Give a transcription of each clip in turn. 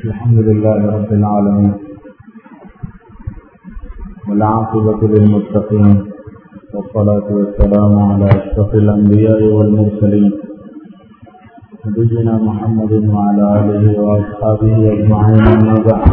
الحمد لله رب العالمين والعاقبة للمتقين والصلاة والسلام على أشرف الأنبياء والمرسلين نبينا محمد وعلى آله وأصحابه أجمعين أما بعد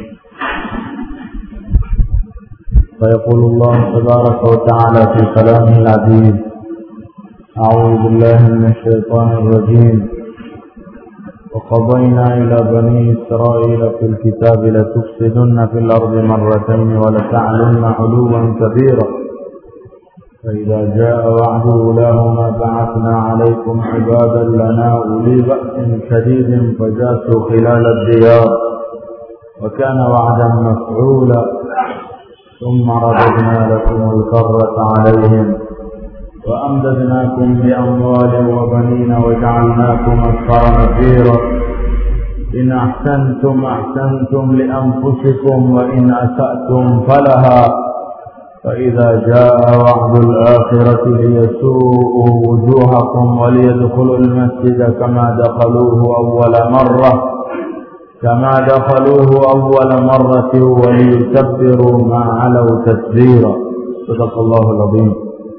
فيقول الله تبارك وتعالى في كلامه العزيز أعوذ بالله من الشيطان الرجيم وقضينا إلى بني إسرائيل في الكتاب لتفسدن في الأرض مرتين ولتعلن علوا كبيرا فإذا جاء وعد أولاهما بعثنا عليكم عبادا لنا أولي بأس شديد فجاسوا خلال الديار وكان وعدا مفعولا ثم رددنا لكم الكرة عليهم وأمددناكم بأموال وبنين وجعلناكم أكثر نفيرا إن أحسنتم أحسنتم لأنفسكم وإن أسأتم فلها فإذا جاء وعد الآخرة ليسوءوا وجوهكم وليدخلوا المسجد كما دخلوه أول مرة كما دخلوه أول مرة وليتبروا ما علوا تتبيرا صدق الله العظيم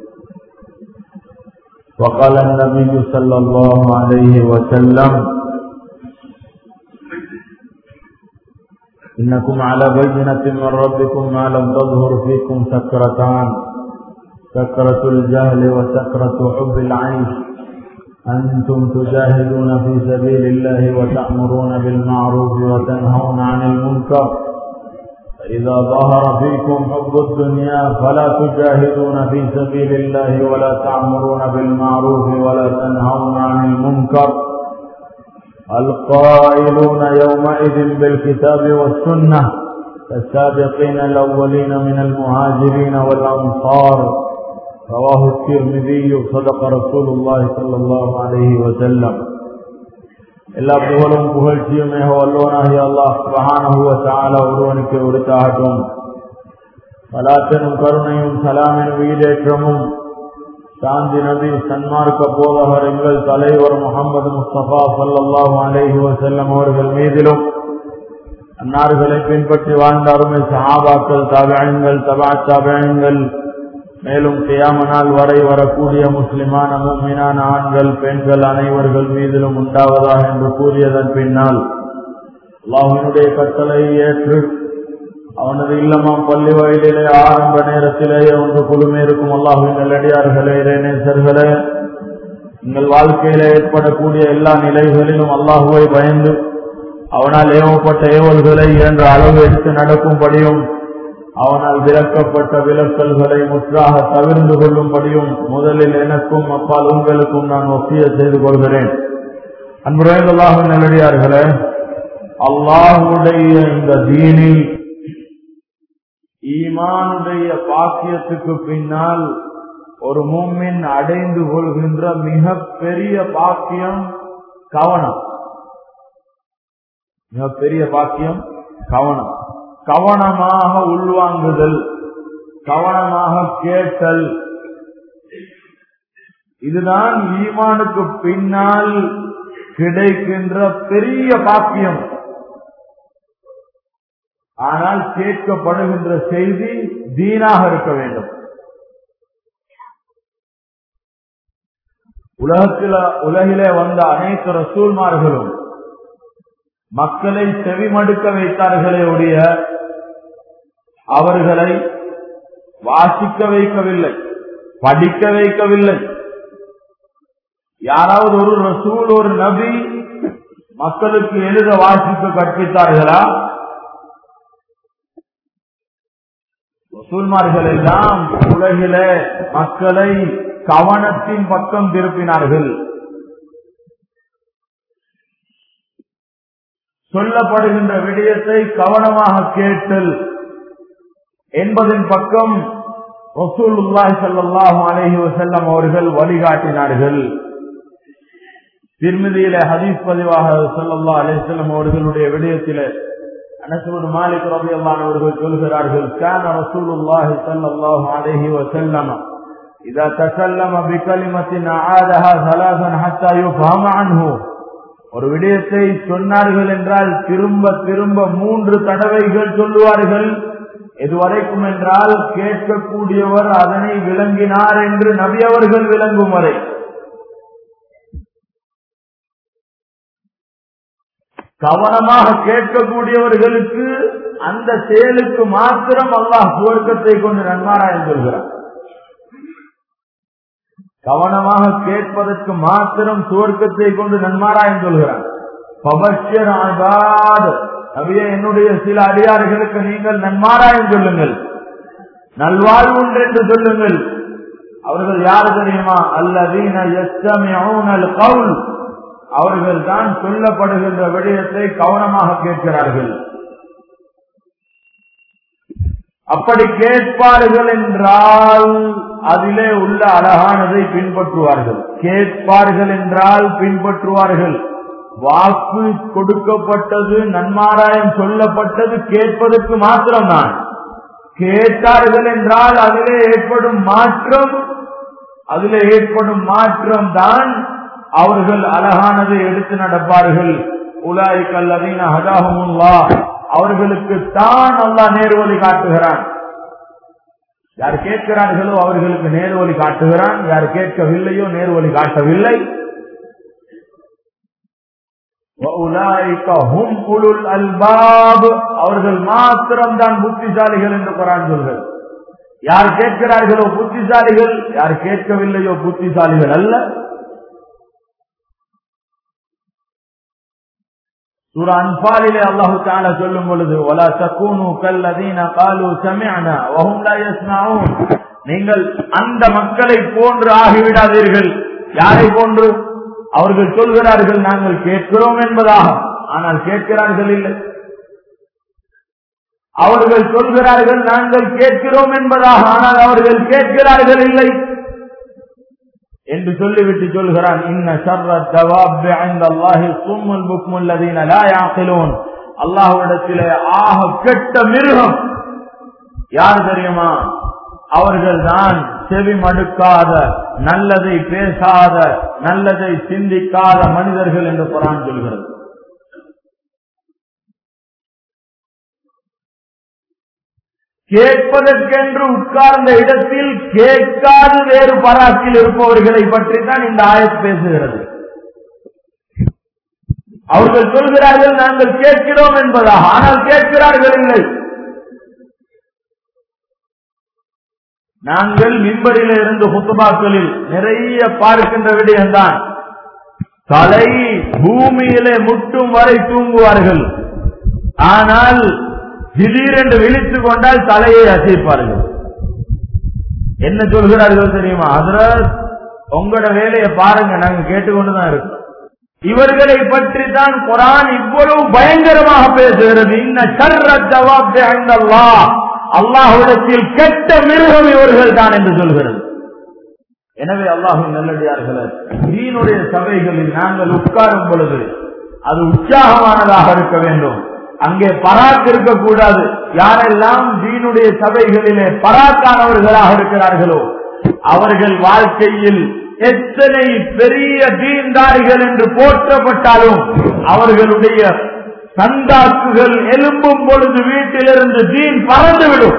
وقال النبي صلى الله عليه وسلم إنكم على بينة من ربكم ما لم تظهر فيكم سكرتان سكرة الجهل وسكرة حب العيش أنتم تجاهدون في سبيل الله وتأمرون بالمعروف وتنهون عن المنكر فإذا ظهر فيكم حب الدنيا فلا تجاهدون في سبيل الله ولا تأمرون بالمعروف ولا تنهون عن المنكر القائلون يومئذ بالكتاب والسنة السابقين الأولين من المهاجرين والأنصار رواه الترمذي صدق رسول الله صلى الله عليه وسلم எல்லா புகழும் புகழ்ச்சியுமே வல்லோனாகிய அல்லாஹ் சுபஹானஹுவத்தால ஒருவனுக்கு உரித்தாகட்டும் சலாத்தனும் கருணையும் சலாமின் வீடேற்றமும் சாந்தி நபி சன்மார்க்க போதகர் எங்கள் தலைவர் முகமது முஸ்தபா சல்லாஹூ அலேஹி வசல்லம் அவர்கள் மீதிலும் அன்னார்களை பின்பற்றி வாழ்ந்த அருமை சஹாபாக்கள் தபயங்கள் தபா தபயங்கள் மேலும் கியாமனால் வரை வரக்கூடிய முஸ்லிமான மீனான ஆண்கள் பெண்கள் அனைவர்கள் மீதிலும் உண்டாவதாக என்று கூறியதன் பின்னால் அல்லாஹினுடைய கட்டளை ஏற்று அவனது இல்லமாம் பள்ளி வயலிலே ஆரம்ப நேரத்திலேயே ஒன்று குழுமே இருக்கும் அல்லாஹின் நல்லடியார்களே இறைநேசர்களே உங்கள் வாழ்க்கையில ஏற்படக்கூடிய எல்லா நிலைகளிலும் அல்லாஹுவை பயந்து அவனால் ஏவப்பட்ட ஏவல்களை என்ற அளவு எடுத்து நடக்கும்படியும் அவனால் விலக்கப்பட்ட விலக்கல்களை முற்றாக தவிர்ந்து கொள்ளும்படியும் முதலில் எனக்கும் அப்பால் உங்களுக்கும் நான் ஒப்பிய செய்து கொள்கிறேன் அன்புரையல்லாஹு நல்லடியார்களே அல்லாஹுடைய இந்த தீனில் ஈமானுடைய பாக்கியத்துக்கு பின்னால் ஒரு மூமின் அடைந்து கொள்கின்ற மிக பெரிய பாக்கியம் கவனம் மிக பெரிய பாக்கியம் கவனம் கவனமாக உள்வாங்குதல் கவனமாக கேட்டல் இதுதான் ஈமானுக்கு பின்னால் கிடைக்கின்ற பெரிய பாக்கியம் ஆனால் கேட்கப்படுகின்ற செய்தி தீனாக இருக்க வேண்டும் உலகத்தில் உலகிலே வந்த அனைத்து ரசூல்மார்களும் மக்களை செவிமடுக்க வைத்தார்களே உடைய அவர்களை வாசிக்க வைக்கவில்லை படிக்க வைக்கவில்லை யாராவது ஒரு ரசூல் ஒரு நபி மக்களுக்கு எழுத வாசிக்க கற்பித்தார்களா ரசூல்மார்கள் எல்லாம் உலகில மக்களை கவனத்தின் பக்கம் திருப்பினார்கள் சொல்லப்படுகின்ற விடயத்தை கவனமாக கேட்டல் என்பதன் பக்கம் ரசூலுல்லாஹி ஸல்லல்லாஹு அலைஹி வஸல்லம் அவர்கள் வழிகாட்டினார்கள் திருமதியில ஹதீஸ் பதிவாக ஸல்லல்லாஹு அலைஹி வஸல்லம் அவர்களுடைய விடயத்திலே அனசுபு மாலிக் ரலியல்லாஹு அவர்கள் சொல்கிறார்கள் கான ரசூலுல்லாஹி ஸல்லல்லாஹு அலைஹி வஸல்லம் إذا تكلم بكلمة أعادها ثلاثا حتى يفهم عنه ஒரு விடயத்தை சொன்னார்கள் என்றால் திரும்ப திரும்ப மூன்று தடவைகள் சொல்லுவார்கள் எதுவரைக்கும் என்றால் கேட்கக்கூடியவர் அதனை விளங்கினார் என்று நபி அவர்கள் விளங்கும் வரை கவனமாக கேட்கக்கூடியவர்களுக்கு அந்த செயலுக்கு மாத்திரம் அல்லாஹ் சுவர்க்கத்தை கொண்டு நன்மாராயம் சொல்கிறார் கவனமாக கேட்பதற்கு மாத்திரம் சுவர்க்கத்தை கொண்டு நன்மாராயம் சொல்கிறார் பபஷ்யர் ஆபாத் நபியே என்னுடைய சில அடியார்களுக்கு நீங்கள் நன்மாராயம் சொல்லுங்கள் நல்வாழ்வு என்று சொல்லுங்கள் அவர்கள் யார் தெரியுமா அல்லதீன எஸ்தமியூனல் கவுல் அவர்கள் தான் சொல்லப்படுகின்ற விடயத்தை கவனமாக கேட்கிறார்கள் அப்படி கேட்பார்கள் என்றால் அதிலே உள்ள அழகானதை பின்பற்றுவார்கள் கேட்பார்கள் என்றால் பின்பற்றுவார்கள் வாக்கு கொடுக்கப்பட்டது நன்மாராயம் சொல்லப்பட்டது கேட்பதற்கு மாத்திரம்தான் கேட்டார்கள் என்றால் அதிலே ஏற்படும் மாற்றம் அதிலே ஏற்படும் மாற்றம் தான் அவர்கள் அழகானதை எடுத்து நடப்பார்கள் உலாய்கல் அதீன ஹதாஹமுல்லா அவர்களுக்கு தான் அல்லா நேர்வழி காட்டுகிறான் யார் கேட்கிறார்களோ அவர்களுக்கு நேர்வழி காட்டுகிறான் யார் கேட்கவில்லையோ நேர்வழி காட்டவில்லை அவர்கள் மாத்திரம்தான் புத்திசாலிகள் என்று குரான் சொல்கள் யார் கேட்கிறார்களோ புத்திசாலிகள் யார் கேட்கவில்லையோ புத்திசாலிகள் அல்ல சூரா அன்பாலிலே அல்லாஹு தாலா சொல்லும் பொழுது வலா தக்கூனு கல்லதீன காலு சமிஅனா வஹும் லா யஸ்மஊன் நீங்கள் அந்த மக்களை போன்று ஆகிவிடாதீர்கள் யாரை போன்று அவர்கள் சொல்கிறார்கள் நாங்கள் கேட்கிறோம் என்பதாக ஆனால் கேட்கிறார்கள் இல்லை அவர்கள் சொல்கிறார்கள் நாங்கள் கேட்கிறோம் என்பதாக ஆனால் அவர்கள் கேட்கிறார்கள் இல்லை என்று சொல்லிவிட்டு சொல்கிறான் இன்ன சர்ர தவாபி ஐந்த அல்லாஹி சும்முல் புக்முல்லதீன லா யாக்கிலூன் அல்லாஹ்விடத்திலே ஆக கெட்ட மிருகம் யார் தெரியுமா அவர்கள் தான் செவி மடுக்காத நல்லதை பேசாத நல்லதை சிந்திக்காத மனிதர்கள் என்று குரான் சொல்கிறது கேட்பதற்கென்று உட்கார்ந்த இடத்தில் கேட்காது வேறு பராக்கில் இருப்பவர்களை பற்றி தான் இந்த ஆயத் பேசுகிறது அவர்கள் சொல்கிறார்கள் நாங்கள் கேட்கிறோம் என்பதாக ஆனால் கேட்கிறார்கள் இல்லை நாங்கள் மின்பரில இருந்து குத்துபாக்களில் நிறைய பார்க்கின்ற விடயம்தான் தலை பூமியிலே முட்டும் வரை தூங்குவார்கள் ஆனால் திடீரென்று விழித்துக் கொண்டால் தலையை அசைப்பார்கள் என்ன சொல்கிறார்கள் தெரியுமா ஹசரத் உங்களோட வேலையை பாருங்க நாங்க கேட்டுக்கொண்டுதான் இருக்கோம் இவர்களை பற்றி தான் குரான் இவ்வளவு பயங்கரமாக பேசுகிறது இன்ன சர்ர ஜவாப் அந்தல்லா அல்லாஹுடத்தில் கெட்ட மிருகம் இவர்கள் தான் என்று சொல்கிறது எனவே அல்லாஹின் நல்லடியார்களே தீனுடைய சபைகளில் நாங்கள் உட்காரும் பொழுது அது உற்சாகமானதாக இருக்க வேண்டும் அங்கே பராக் இருக்கக்கூடாது யாரெல்லாம் தீனுடைய சபைகளிலே பராக்கானவர்களாக இருக்கிறார்களோ அவர்கள் வாழ்க்கையில் எத்தனை பெரிய தீன்தாரிகள் என்று போற்றப்பட்டாலும் அவர்களுடைய சந்தாக்குகள் எலும்பும் பொழுது வீட்டிலிருந்து தீன் பறந்துவிடும்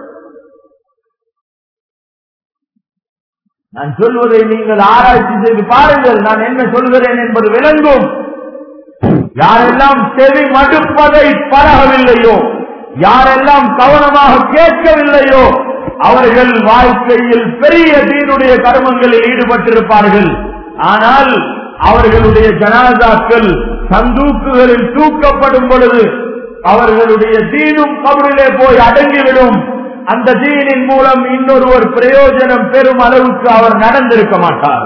நான் சொல்வதை நீங்கள் ஆராய்ச்சி செய்து பாருங்கள் நான் என்ன சொல்கிறேன் என்பது விளங்கும் யாரெல்லாம் செவி மடுப்பதை பழகவில்லையோ யாரெல்லாம் கவனமாக கேட்கவில்லையோ அவர்கள் வாழ்க்கையில் பெரிய தீனுடைய கர்மங்களில் ஈடுபட்டிருப்பார்கள் ஆனால் அவர்களுடைய ஜனாதாக்கள் சந்தூக்குகளில் தூக்கப்படும் பொழுது அவர்களுடைய தீனும் கபரிலே போய் அடங்கிவிடும் அந்த தீனின் மூலம் இன்னொருவர் பிரயோஜனம் பெறும் அளவுக்கு அவர் நடந்திருக்க மாட்டார்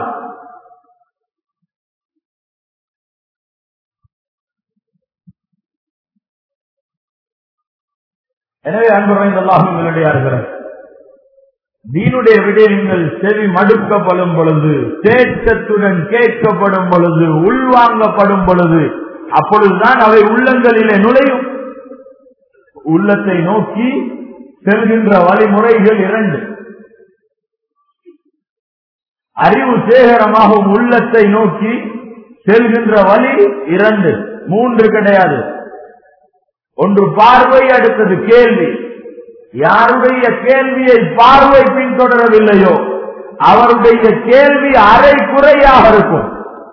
எனவே அன்புரைந்தல்லாகும் விளையாடுகிறார் தீனுடைய விடயங்கள் செவி மடுக்கப்படும் பொழுது தேட்டத்துடன் கேட்கப்படும் பொழுது உள்வாங்கப்படும் பொழுது அப்பொழுதுதான் அவை உள்ளங்களிலே நுழையும் உள்ளத்தை நோக்கி செல்கின்ற வழிமுறைகள் இரண்டு அறிவு சேகரமாகும் உள்ளத்தை நோக்கி செல்கின்ற வழி இரண்டு மூன்று கிடையாது ஒன்று பார்வை அடுத்தது கேள்வி யாருடைய கேள்வியை பார்வை பின்தொடரவில்லையோ அவருடைய கேள்வி அரை குறையாக இருக்கும்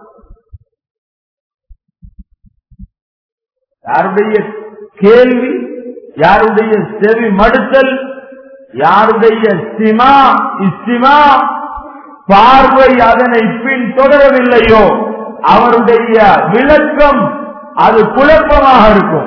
யாருடைய கேள்வி யாருடைய செவி மடுத்தல் யாருடைய சிமா இஸ்திமா பார்வை அதனை பின்தொடரவில்லையோ அவருடைய விளக்கம் அது குழப்பமாக இருக்கும்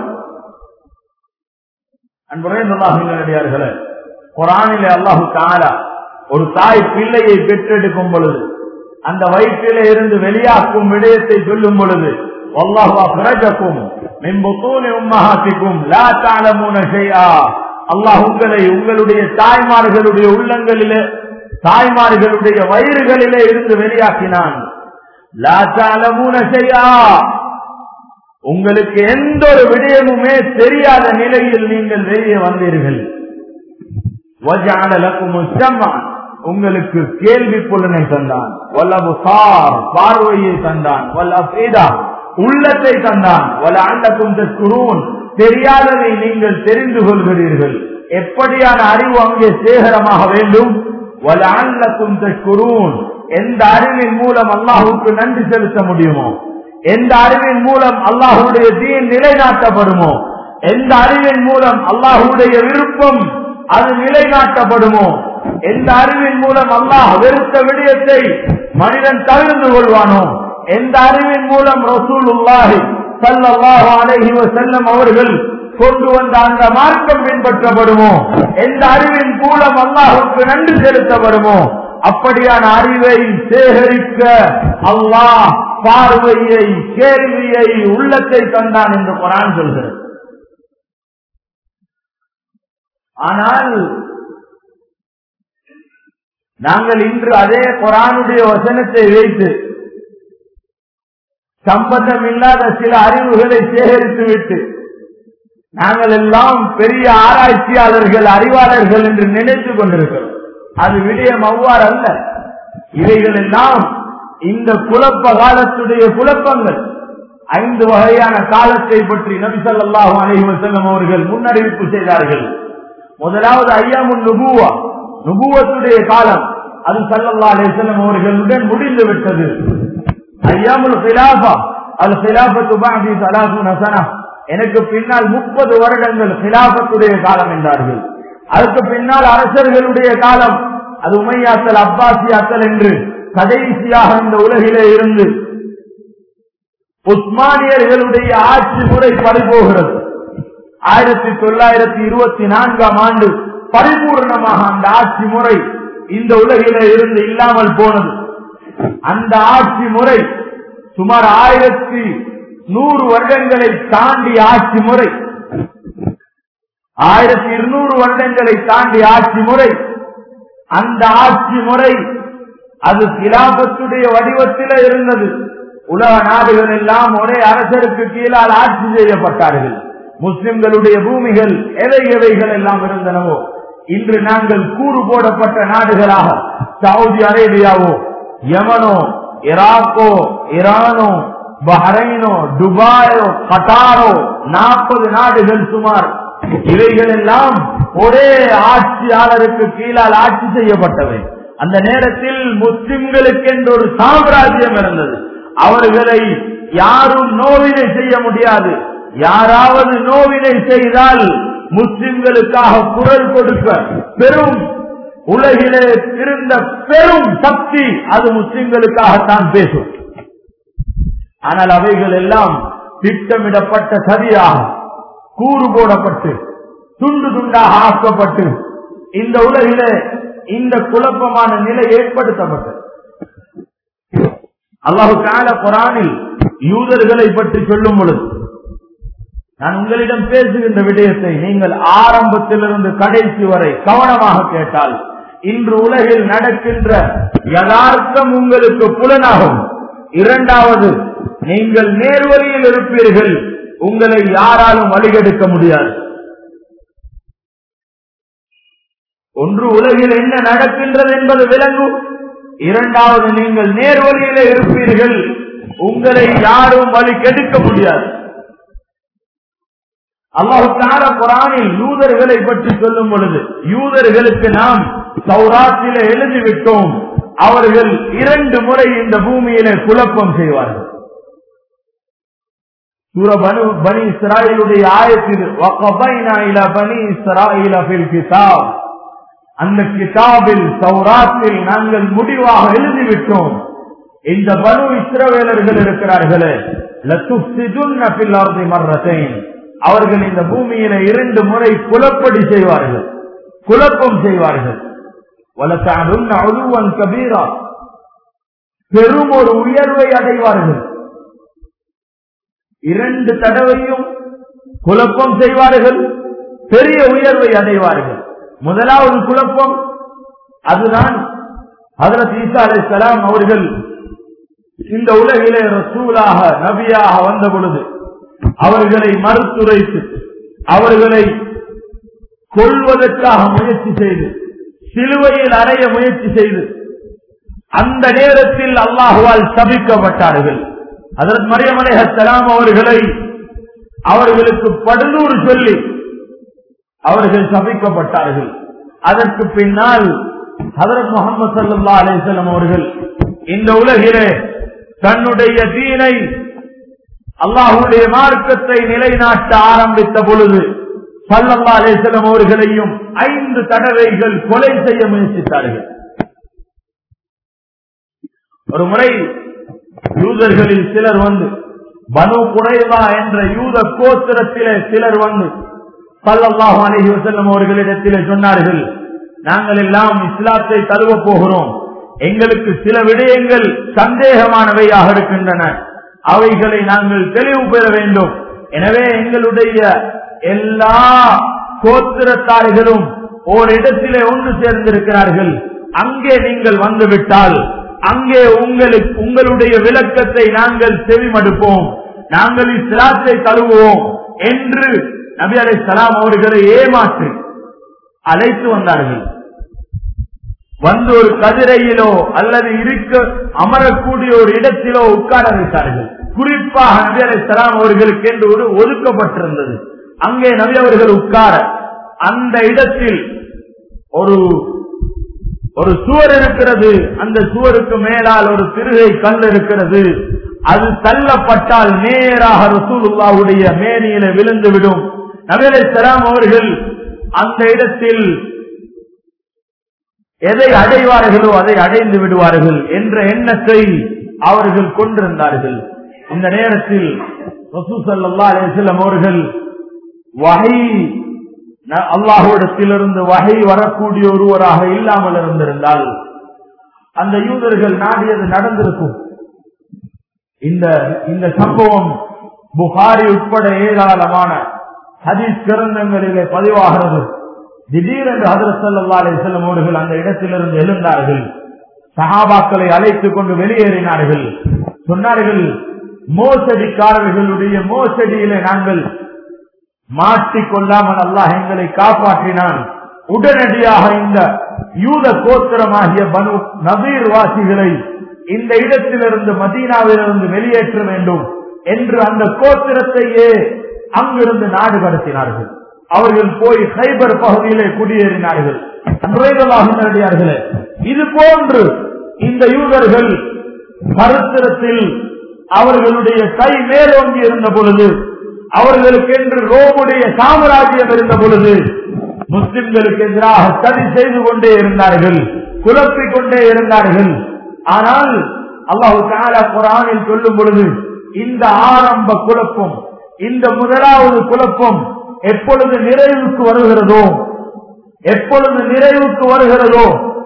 அன்புரையார்களே குரானிலே அல்லாஹு காலா ஒரு தாய் பிள்ளையை பெற்றெடுக்கும் பொழுது அந்த வயிற்றிலே இருந்து வெளியாக்கும் விடயத்தை சொல்லும் பொழுது والله أخرجكم من بطون أمهاتكم لا تعلمون شيئا அல்லாஹ் உங்களை உங்களுடைய தாய்மார்களுடைய உள்ளங்களிலே தாய்மார்களுடைய வயிறுகளிலே இருந்து வெளியாக்கினான் லா تعلمون شيئا உங்களுக்கு எந்த ஒரு விடயமுமே தெரியாத நிலையில் நீங்கள் வெளியே வந்தீர்கள் وَجَعَلَ لَكُمُ السَّمْعَ உங்களுக்கு கேள்வி புலனை தந்தான் வல்லபு சார் பார்வையை தந்தான் வல்ல உள்ளத்தை தந்தான் வல்ல அண்டக்கும் தற்குரூன் தெரியாததை நீங்கள் தெரிந்து கொள்கிறீர்கள் எப்படியான அறிவு அங்கே சேகரமாக வேண்டும் வல்ல அண்டக்கும் தற்குரூன் எந்த அறிவின் மூலம் அல்லாஹுக்கு நன்றி செலுத்த முடியுமோ எந்த அறிவின் மூலம் அல்லாஹுடைய தீன் நிலைநாட்டப்படுமோ எந்த அறிவின் மூலம் அல்லாஹுடைய விருப்பம் அது நிலைநாட்டப்படுமோ எந்த அறிவின் மூலம் அல்லாஹ் வெறுத்த விடயத்தை மனிதன் தவிர்த்து கொள்வானோ எந்த அறிவின் மூலம் ரசூல் உல்லாஹி சல்லாஹு அலஹி செல்லம் அவர்கள் கொண்டு வந்த அந்த மார்க்கம் பின்பற்றப்படுமோ எந்த அறிவின் மூலம் அல்லாஹுக்கு நன்றி செலுத்தப்படுமோ அப்படியான அறிவை சேகரிக்க அல்லாஹ் பார்வையை கேள்வியை உள்ளத்தை தந்தான் என்று குரான் சொல்கிறது ஆனால் நாங்கள் இன்று அதே குரானுடைய வசனத்தை வைத்து சம்பந்தம் இல்லாத சில அறிவுகளை சேகரித்து விட்டு நாங்கள் எல்லாம் பெரிய ஆராய்ச்சியாளர்கள் அறிவாளர்கள் என்று நினைத்துக் கொண்டிருக்கிறோம் அது விடயம் அவ்வாறு அல்ல இவைகள் எல்லாம் இந்த குழப்ப காலத்துடைய குழப்பங்கள் ஐந்து வகையான காலத்தை பற்றி நபிசல்லாஹு அலைஹி செல்லம் அவர்கள் முன்னறிவிப்பு செய்தார்கள் முதலாவது ஐயாமுன் நுபுவா நுபுவத்துடைய காலம் அது சல்லல்லா அலிசல்லம் அவர்களுடன் முடிந்து விட்டது ஐயாமுல் பிலாபா அது பிலாபத்து பாதி சலாசு நசனா எனக்கு பின்னால் முப்பது வருடங்கள் பிலாபத்துடைய காலம் என்றார்கள் அதுக்கு பின்னால் அரசர்களுடைய காலம் அது உமையாத்தல் அப்பாசியாத்தல் என்று கடைசியாக இந்த உலகிலே இருந்து உஸ்மானியர்களுடைய ஆட்சி முறை பறிபோகிறது ஆயிரத்தி தொள்ளாயிரத்தி இருபத்தி நான்காம் ஆண்டு பரிபூர்ணமாக அந்த ஆட்சி முறை இந்த உலகில இருந்து இல்லாமல் போனது அந்த ஆட்சி முறை சுமார் ஆயிரத்தி நூறு வருடங்களை தாண்டி ஆட்சி முறை ஆயிரத்தி இருநூறு வருடங்களை தாண்டி ஆட்சி முறை அந்த ஆட்சி முறை அது கிலாபத்துடைய வடிவத்தில இருந்தது உலக நாடுகள் எல்லாம் ஒரே அரசருக்கு கீழால் ஆட்சி செய்யப்பட்டார்கள் முஸ்லிம்களுடைய பூமிகள் எவை எவைகள் எல்லாம் இருந்தனவோ இன்று நாங்கள் கூறு போடப்பட்ட நாடுகளாக சவுதி அரேபியாவோ யமனோ ஈராக்கோ ஈரானோ பஹ்ரைனோ துபாயோ கட்டாரோ நாற்பது நாடுகள் சுமார் இவைகள் எல்லாம் ஒரே ஆட்சியாளருக்கு கீழால் ஆட்சி செய்யப்பட்டவை அந்த நேரத்தில் முஸ்லிம்களுக்கு என்று ஒரு சாம்ராஜ்யம் இருந்தது அவர்களை யாரும் நோவினை செய்ய முடியாது யாராவது நோவினை செய்தால் முஸ்லிம்களுக்காக குரல் கொடுக்க பெரும் உலகிலே இருந்த பெரும் சக்தி அது முஸ்லிம்களுக்காகத்தான் பேசும் ஆனால் அவைகள் எல்லாம் திட்டமிடப்பட்ட சதியாக கூறு போடப்பட்டு துண்டு துண்டாக ஆக்கப்பட்டு இந்த உலகிலே இந்த குழப்பமான நிலை ஏற்படுத்தப்பட்டது அல்லாஹு கால குரானில் யூதர்களை பற்றி சொல்லும் பொழுது நான் உங்களிடம் பேசுகின்ற விடயத்தை நீங்கள் ஆரம்பத்திலிருந்து கடைசி வரை கவனமாக கேட்டால் இன்று உலகில் நடக்கின்ற யதார்த்தம் உங்களுக்கு புலனாகும் இரண்டாவது நீங்கள் நேர்வழியில் இருப்பீர்கள் உங்களை யாராலும் வழிகெடுக்க முடியாது ஒன்று உலகில் என்ன நடக்கின்றது என்பது விளங்கும் இரண்டாவது நீங்கள் நேர்வழியில இருப்பீர்கள் உங்களை யாரும் வழி கெடுக்க முடியாது அல்லாஹால குரானில் யூதர்களை பற்றி சொல்லும் பொழுது யூதர்களுக்கு நாம் சௌராத்தில எழுதிவிட்டோம் அவர்கள் இரண்டு முறை இந்த பூமியில குழப்பம் செய்வார்கள் சூர பனு பனி இஸ்ராயிலுடைய ஆயத்தில் வகபைனா இல பனி இஸ்ராயில ஃபில் கிதாப் அந்த கிதாபில் சௌராத்தில் நாங்கள் முடிவாக எழுதிவிட்டோம் இந்த பனு இஸ்ரவேலர்கள் இருக்கிறார்களே லத்துஃப்சிதுன்ன ஃபில் அர்தி மர்ரத்தைன் அவர்கள் இந்த பூமியில இரண்டு முறை குலப்படி செய்வார்கள் குழப்பம் செய்வார்கள் வலத்தாடுன் அழுவன் கபீரா பெரும் ஒரு உயர்வை அடைவார்கள் இரண்டு தடவையும் குழப்பம் செய்வார்கள் பெரிய உயர்வை அடைவார்கள் முதலாவது குழப்பம் அதுதான் ஹதரத் ஈசா அலை சலாம் அவர்கள் இந்த உலகிலே ரசூலாக நபியாக வந்த பொழுது அவர்களை மறுத்துரைத்து அவர்களை கொள்வதற்காக முயற்சி செய்து சிலுவையில் அறைய முயற்சி செய்து அந்த நேரத்தில் அல்லாஹுவால் சபிக்கப்பட்டார்கள் அதற்கு மரியமலைஹலாம் அவர்களை அவர்களுக்கு படுதூர் சொல்லி அவர்கள் சபிக்கப்பட்டார்கள் அதற்கு பின்னால் ஹதரத் முகமது சல்லா அலிசல்லம் அவர்கள் இந்த உலகிலே தன்னுடைய தீனை அல்லாஹுடைய மார்க்கத்தை நிலைநாட்ட ஆரம்பித்த பொழுது சல்லல்லா அலேசலம் அவர்களையும் ஐந்து தடவைகள் கொலை செய்ய முயற்சித்தார்கள் ஒரு முறை யூதர்களில் சிலர் வந்து பனு குறைவா என்ற யூத கோத்திரத்திலே சிலர் வந்து சல்லல்லாஹு அலஹி வசல்லம் அவர்களிடத்திலே சொன்னார்கள் நாங்கள் எல்லாம் இஸ்லாத்தை தழுவ போகிறோம் எங்களுக்கு சில விடயங்கள் சந்தேகமானவையாக இருக்கின்றன அவைகளை நாங்கள் தெளிவு பெற வேண்டும் எனவே எங்களுடைய எல்லா கோத்திரத்தார்களும் ஓரிடத்திலே ஒன்று சேர்ந்திருக்கிறார்கள் அங்கே நீங்கள் வந்துவிட்டால் அங்கே உங்களுக்கு உங்களுடைய விளக்கத்தை நாங்கள் செவிமடுப்போம் நாங்கள் இஸ்லாத்தை தழுவோம் என்று நபி அலை சலாம் அவர்களை ஏமாற்றி அழைத்து வந்தார்கள் வந்து ஒரு கதிரையிலோ அல்லது இருக்க அமரக்கூடிய ஒரு இடத்திலோ உட்கார வைத்தார்கள் குறிப்பாக நபி அலை சலாம் அவர்களுக்கு என்று ஒரு ஒதுக்கப்பட்டிருந்தது அங்கே நபி அவர்கள் உட்கார அந்த இடத்தில் ஒரு ஒரு சுவர் இருக்கிறது அந்த சுவருக்கு மேலால் ஒரு திருகை கல் இருக்கிறது அது தள்ளப்பட்டால் நேராக ரசூலுல்லாவுடைய மேனியில விழுந்துவிடும் நபிலை சலாம் அவர்கள் அந்த இடத்தில் எதை அடைவார்களோ அதை அடைந்து விடுவார்கள் என்ற எண்ணத்தை அவர்கள் கொண்டிருந்தார்கள் இந்த நேரத்தில் ரசூசல்லா அலிஸ்லம் அவர்கள் வகை அல்லாஹுடத்திலிருந்து வகை வரக்கூடிய ஒருவராக இல்லாமல் இருந்திருந்தால் அந்த யூதர்கள் நாடியது நடந்திருக்கும் இந்த இந்த சம்பவம் புகாரி உட்பட ஏராளமான ஹதீஸ் கிரந்தங்களிலே பதிவாகிறது திடீரென்று ஹதரத் சல்லா அலிஸ்லம் அவர்கள் அந்த இடத்திலிருந்து எழுந்தார்கள் சஹாபாக்களை அழைத்துக் கொண்டு வெளியேறினார்கள் சொன்னார்கள் மோசடிக்காரர்களுடைய மோசடியிலே நாங்கள் மாட்டிக்கொள்ளாமல் அல்லாஹ் எங்களை காப்பாற்றினான் உடனடியாக இந்த யூத கோத்திரமாகிய பனு நபீர் வாசிகளை இந்த இடத்திலிருந்து மதீனாவிலிருந்து வெளியேற்ற வேண்டும் என்று அந்த கோத்திரத்தையே அங்கிருந்து நாடு கடத்தினார்கள் அவர்கள் போய் ஹைபர் பகுதியிலே குடியேறினார்கள் நுழைதலாகினார்களே இது போன்று இந்த யூதர்கள் கருத்திரத்தில் அவர்களுடைய கை மேலோங்கி இருந்த பொழுது அவர்களுக்கு என்று ரோமுடைய சாம்ராஜ்யம் இருந்த பொழுது முஸ்லிம்களுக்கு எதிராக சதி செய்து கொண்டே இருந்தார்கள் குழப்பிக் கொண்டே இருந்தார்கள் ஆனால் அல்லாஹு தாலா குரானில் சொல்லும் பொழுது இந்த ஆரம்ப குழப்பம் இந்த முதலாவது குழப்பம் எப்பொழுது நிறைவுக்கு வருகிறதோ எப்பொழுது நிறைவுக்கு வருகிறதோ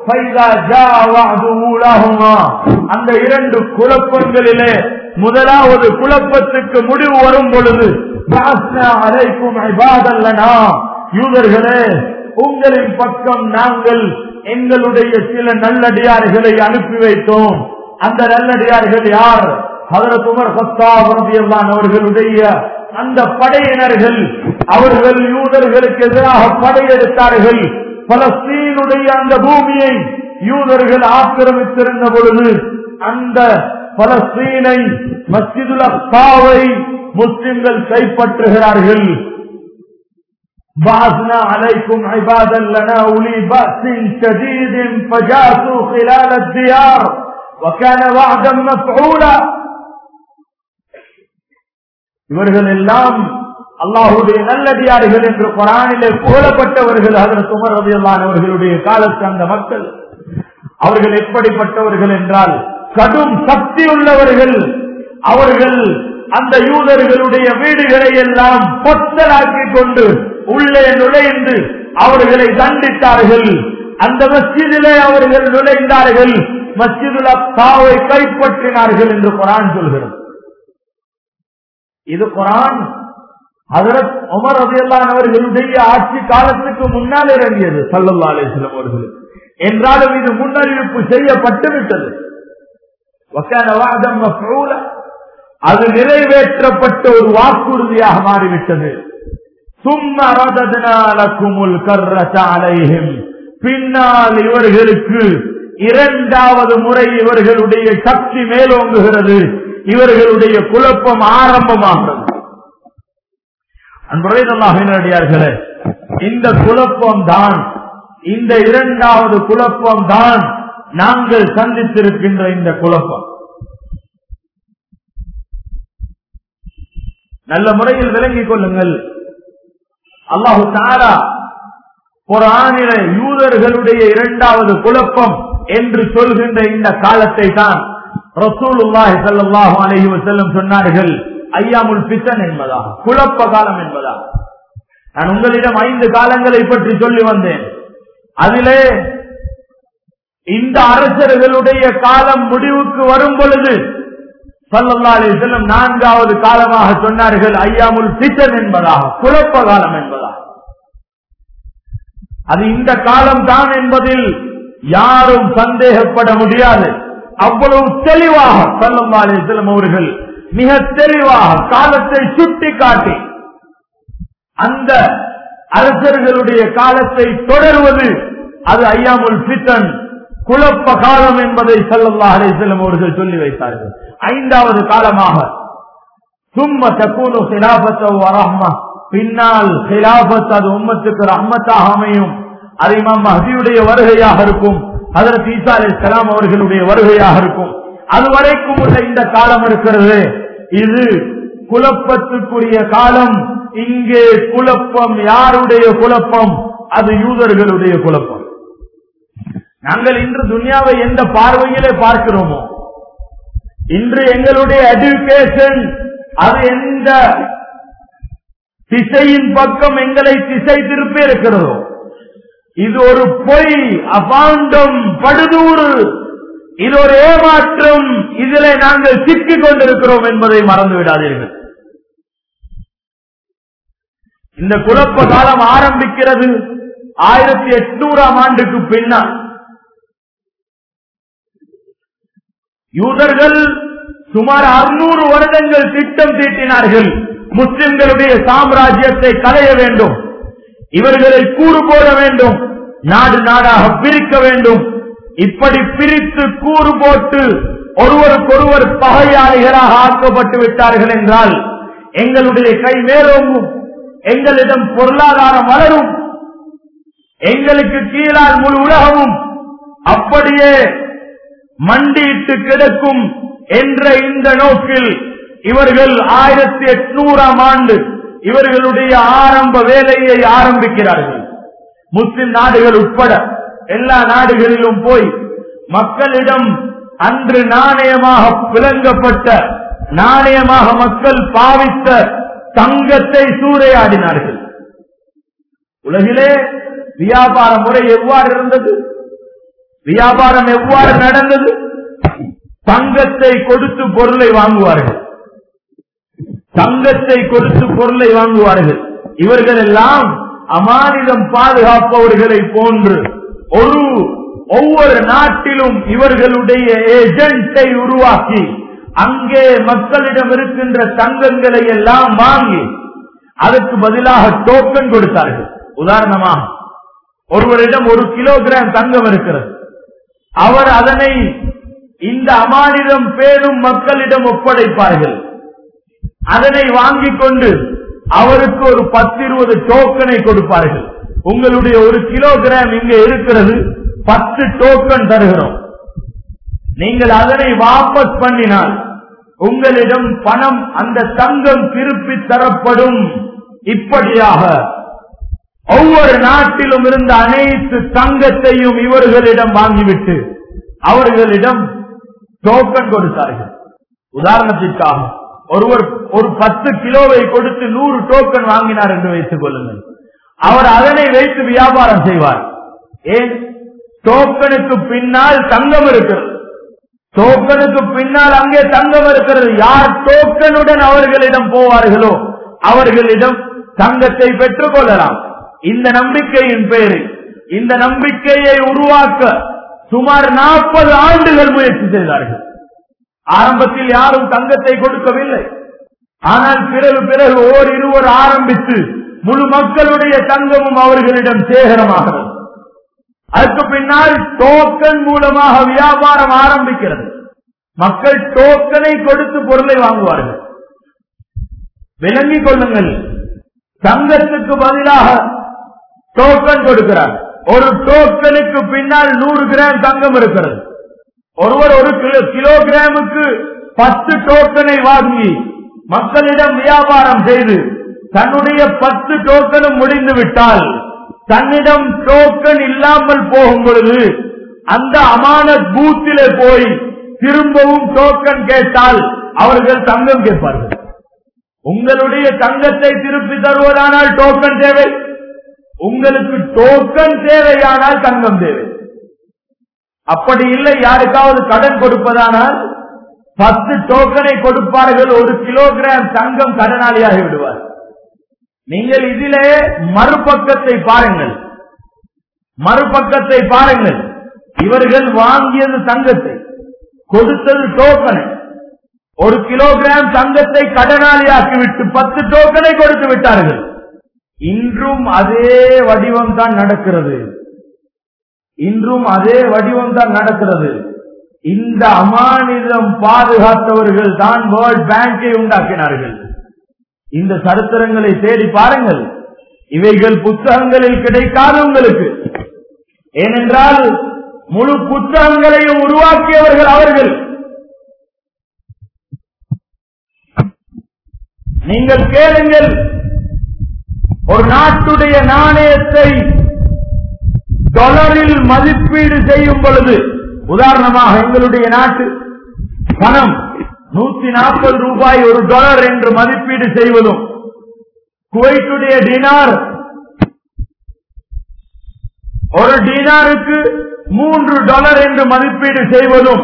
அந்த இரண்டு குழப்பங்களிலே முதலாவது குழப்பத்துக்கு முடிவு வரும் பொழுது அழைக்கும் யூதர்களே உங்களின் பக்கம் நாங்கள் எங்களுடைய சில நல்லடியார்களை அனுப்பி வைத்தோம் அந்த நல்லடியார்கள் யார் ஹதரத் உமர் சத்தாவரதியல்லான் அவர்களுடைய அந்த படையினர்கள் அவர்கள் யூதர்களுக்கு எதிராக படையெடுத்தார்கள் பலஸ்தீனுடைய அந்த பூமியை யூதர்கள் ஆக்கிரமித்திருந்த பொழுது அந்த பலஸ்தீனை மஸ்ஜிதுல் அக்சாவை முஸ்லிம்கள் கைப்பற்றுகிறார்கள் بعثنا عليكم عبادا لنا أولي بأس شديد فجاسوا خلال الديار وكان وعدا مفعولا இவர்கள் எல்லாம் அல்லாஹுடைய நல்லடியார்கள் என்று குரானிலே புகழப்பட்டவர்கள் அதில் சுமர் ரதியல்லானவர்களுடைய காலத்து அந்த மக்கள் அவர்கள் எப்படிப்பட்டவர்கள் என்றால் கடும் சக்தி உள்ளவர்கள் அவர்கள் அந்த யூதர்களுடைய வீடுகளை எல்லாம் பொத்தலாக்கிக் கொண்டு உள்ளே நுழைந்து அவர்களை தண்டித்தார்கள் அந்த மஸ்ஜிதிலே அவர்கள் நுழைந்தார்கள் மஸ்ஜிதுல் அக்சாவை கைப்பற்றினார்கள் என்று குரான் சொல்கிறது இது குரான் ஹதரத் உமர் ரதியல்லான் அவர்களுடைய ஆட்சி காலத்துக்கு முன்னால் இறங்கியது சல்லல்லா அலிஸ்லாம் அவர்கள் என்றாலும் இது முன்னறிவிப்பு செய்யப்பட்டு விட்டது அது நிறைவேற்றப்பட்ட ஒரு வாக்குறுதியாக மாறிவிட்டது சும்மா ரதனாலக்குமுல் கர்ரசாலையும் பின்னால் இவர்களுக்கு இரண்டாவது முறை இவர்களுடைய சக்தி மேலோங்குகிறது இவர்களுடைய குழப்பம் ஆரம்பமாகிறது அன்புடையர்களே இந்த குழப்பம் தான் இந்த இரண்டாவது குழப்பம் தான் நாங்கள் சந்தித்திருக்கின்ற இந்த குழப்பம் நல்ல முறையில் விளங்கிக் கொள்ளுங்கள் அல்லாஹு தாரா ஒரு ஆணில யூதர்களுடைய இரண்டாவது குழப்பம் என்று சொல்கின்ற இந்த காலத்தை தான் ரசூலுல்லாஹி ஸல்லல்லாஹு அலைஹி வஸல்லம் சொன்னார்கள் ஐயாமுல் பித்தன் என்பதா குழப்ப காலம் என்பதா நான் உங்களிடம் ஐந்து காலங்களை பற்றி சொல்லி வந்தேன் அதிலே இந்த அரசர்களுடைய காலம் முடிவுக்கு வரும் பொழுது சல்லல்லா அலி செல்லம் நான்காவது காலமாக சொன்னார்கள் ஐயாமுல் பித்தன் என்பதாக குழப்ப காலம் என்பதாக அது இந்த காலம் தான் என்பதில் யாரும் சந்தேகப்பட முடியாது அவ்வளவு தெளிவாக சல்லல்லா அலி செல்லம் அவர்கள் மிக தெளிவாக காலத்தை சுட்டி காட்டி அந்த அரசர்களுடைய காலத்தை தொடர்வது அது ஐயாமுல் பித்தன் குழப்ப காலம் என்பதை சல்லல்லா அலிஸ்லம் அவர்கள் சொல்லி வைத்தார்கள் ஐந்தாவது காலமாக சும்ம தக்கூனு ஹிலாபத் வரஹ்மா பின்னால் ஹிலாபத் அது உம்மத்துக்கு ரஹ்மத்தாக அமையும் அது இமாம் மஹதியுடைய வருகையாக இருக்கும் அதற்கு ஈசா அலி சலாம் அவர்களுடைய வருகையாக இருக்கும் அது வரைக்கும் உள்ள இந்த காலம் இருக்கிறது இது குழப்பத்துக்குரிய காலம் இங்கே குழப்பம் யாருடைய குழப்பம் அது யூதர்களுடைய குழப்பம் நாங்கள் இன்று துனியாவை எந்த பார்வையிலே பார்க்கிறோமோ இன்று எங்களுடைய எஜுகேஷன் அது எந்த திசையின் பக்கம் எங்களை திசை திருப்பி இருக்கிறதோ இது ஒரு பொய் அபாண்டம் படுதூறு இது ஒரு ஏமாற்றம் இதில் நாங்கள் சிக்கிக் கொண்டிருக்கிறோம் என்பதை மறந்து விடாதீர்கள் இந்த குழப்ப காலம் ஆரம்பிக்கிறது ஆயிரத்தி எட்நூறாம் ஆண்டுக்கு பின்னால் யூதர்கள் சுமார் அறுநூறு வருடங்கள் திட்டம் தீட்டினார்கள் முஸ்லிம்களுடைய சாம்ராஜ்யத்தை களைய வேண்டும் இவர்களை கூறு போட வேண்டும் நாடு நாடாக பிரிக்க வேண்டும் இப்படி பிரித்து கூறு போட்டு ஒருவருக்கொருவர் பகையாளிகளாக ஆக்கப்பட்டு விட்டார்கள் என்றால் எங்களுடைய கை மேலோங்கும் எங்களிடம் பொருளாதாரம் வளரும் எங்களுக்கு கீழால் முழு உலகமும் அப்படியே மண்டியிட்டு கிடக்கும் என்ற இந்த நோக்கில் இவர்கள் ஆயிரத்தி எட்நூறாம் ஆண்டு இவர்களுடைய ஆரம்ப வேலையை ஆரம்பிக்கிறார்கள் முஸ்லிம் நாடுகள் உட்பட எல்லா நாடுகளிலும் போய் மக்களிடம் அன்று நாணயமாக விளங்கப்பட்ட நாணயமாக மக்கள் பாவித்த தங்கத்தை சூறையாடினார்கள் உலகிலே வியாபார முறை எவ்வாறு இருந்தது வியாபாரம் எவ்வாறு நடந்தது தங்கத்தை கொடுத்து பொருளை வாங்குவார்கள் தங்கத்தை கொடுத்து பொருளை வாங்குவார்கள் இவர்கள் எல்லாம் அமானிதம் பாதுகாப்பவர்களை போன்று ஒரு ஒவ்வொரு நாட்டிலும் இவர்களுடைய ஏஜென்ட்டை உருவாக்கி அங்கே மக்களிடம் இருக்கின்ற தங்கங்களை எல்லாம் வாங்கி அதற்கு பதிலாக டோக்கன் கொடுத்தார்கள் உதாரணமாக ஒருவரிடம் ஒரு கிலோகிராம் தங்கம் இருக்கிறது அவர் அதனை இந்த அமானிதம் பேணும் மக்களிடம் ஒப்படைப்பார்கள் அதனை வாங்கிக் கொண்டு அவருக்கு ஒரு பத்து இருபது டோக்கனை கொடுப்பார்கள் உங்களுடைய ஒரு கிலோகிராம் இங்க இருக்கிறது பத்து டோக்கன் தருகிறோம் நீங்கள் அதனை வாபஸ் பண்ணினால் உங்களிடம் பணம் அந்த தங்கம் திருப்பி தரப்படும் இப்படியாக ஒவ்வொரு நாட்டிலும் இருந்த அனைத்து தங்கத்தையும் இவர்களிடம் வாங்கிவிட்டு அவர்களிடம் டோக்கன் கொடுத்தார்கள் உதாரணத்திற்காக ஒருவர் ஒரு பத்து கிலோவை கொடுத்து நூறு டோக்கன் வாங்கினார் என்று வைத்துக் கொள்ளுங்கள் அவர் அதனை வைத்து வியாபாரம் செய்வார் ஏன் டோக்கனுக்கு பின்னால் தங்கம் இருக்கிறது டோக்கனுக்கு பின்னால் அங்கே தங்கம் இருக்கிறது யார் டோக்கனுடன் அவர்களிடம் போவார்களோ அவர்களிடம் தங்கத்தை பெற்றுக் கொள்ளலாம் இந்த நம்பிக்கையின் பேரில் இந்த நம்பிக்கையை உருவாக்க சுமார் நாற்பது ஆண்டுகள் முயற்சி செய்தார்கள் ஆரம்பத்தில் யாரும் தங்கத்தை கொடுக்கவில்லை ஆனால் பிறகு பிறகு ஓர் இருவர் ஆரம்பித்து முழு மக்களுடைய தங்கமும் அவர்களிடம் சேகரமாகிறது அதற்கு பின்னால் டோக்கன் மூலமாக வியாபாரம் ஆரம்பிக்கிறது மக்கள் டோக்கனை கொடுத்து பொருளை வாங்குவார்கள் விளங்கிக் கொள்ளுங்கள் தங்கத்துக்கு பதிலாக டோக்கன் கொடுக்கிறார் ஒரு டோக்கனுக்கு பின்னால் நூறு கிராம் தங்கம் இருக்கிறது ஒருவர் ஒரு கிலோ கிலோகிராமுக்கு பத்து டோக்கனை வாங்கி மக்களிடம் வியாபாரம் செய்து தன்னுடைய பத்து டோக்கனும் முடிந்து விட்டால் தன்னிடம் டோக்கன் இல்லாமல் போகும் பொழுது அந்த அமான பூத்திலே போய் திரும்பவும் டோக்கன் கேட்டால் அவர்கள் தங்கம் கேட்பார்கள் உங்களுடைய தங்கத்தை திருப்பி தருவதானால் டோக்கன் தேவை உங்களுக்கு டோக்கன் தேவையானால் தங்கம் தேவை அப்படி இல்லை யாருக்காவது கடன் கொடுப்பதானால் பத்து டோக்கனை கொடுப்பார்கள் ஒரு கிலோகிராம் தங்கம் கடனாளியாகி விடுவார் நீங்கள் இதிலே மறுபக்கத்தை பாருங்கள் மறுபக்கத்தை பாருங்கள் இவர்கள் வாங்கியது தங்கத்தை கொடுத்தது டோக்கனை ஒரு கிலோகிராம் தங்கத்தை கடனாளியாக்கிவிட்டு பத்து டோக்கனை கொடுத்து விட்டார்கள் இன்றும் அதே வடிவம் தான் நடக்கிறது இன்றும் அதே வடிவம் தான் நடக்கிறது இந்த அமானிதம் பாதுகாத்தவர்கள் தான் வேர்ல்ட் பேங்கை உண்டாக்கினார்கள் இந்த சரித்திரங்களை தேடி பாருங்கள் இவைகள் புத்தகங்களில் கிடைக்காது உங்களுக்கு ஏனென்றால் முழு புத்தகங்களையும் உருவாக்கியவர்கள் அவர்கள் நீங்கள் கேளுங்கள் ஒரு நாட்டுடைய நாணயத்தை டாலரில் மதிப்பீடு செய்யும் பொழுது உதாரணமாக எங்களுடைய நாட்டு பணம் நூத்தி நாற்பது ரூபாய் ஒரு டாலர் என்று மதிப்பீடு செய்வதும் குவைத்துடைய டினார் ஒரு டினாருக்கு மூன்று டாலர் என்று மதிப்பீடு செய்வதும்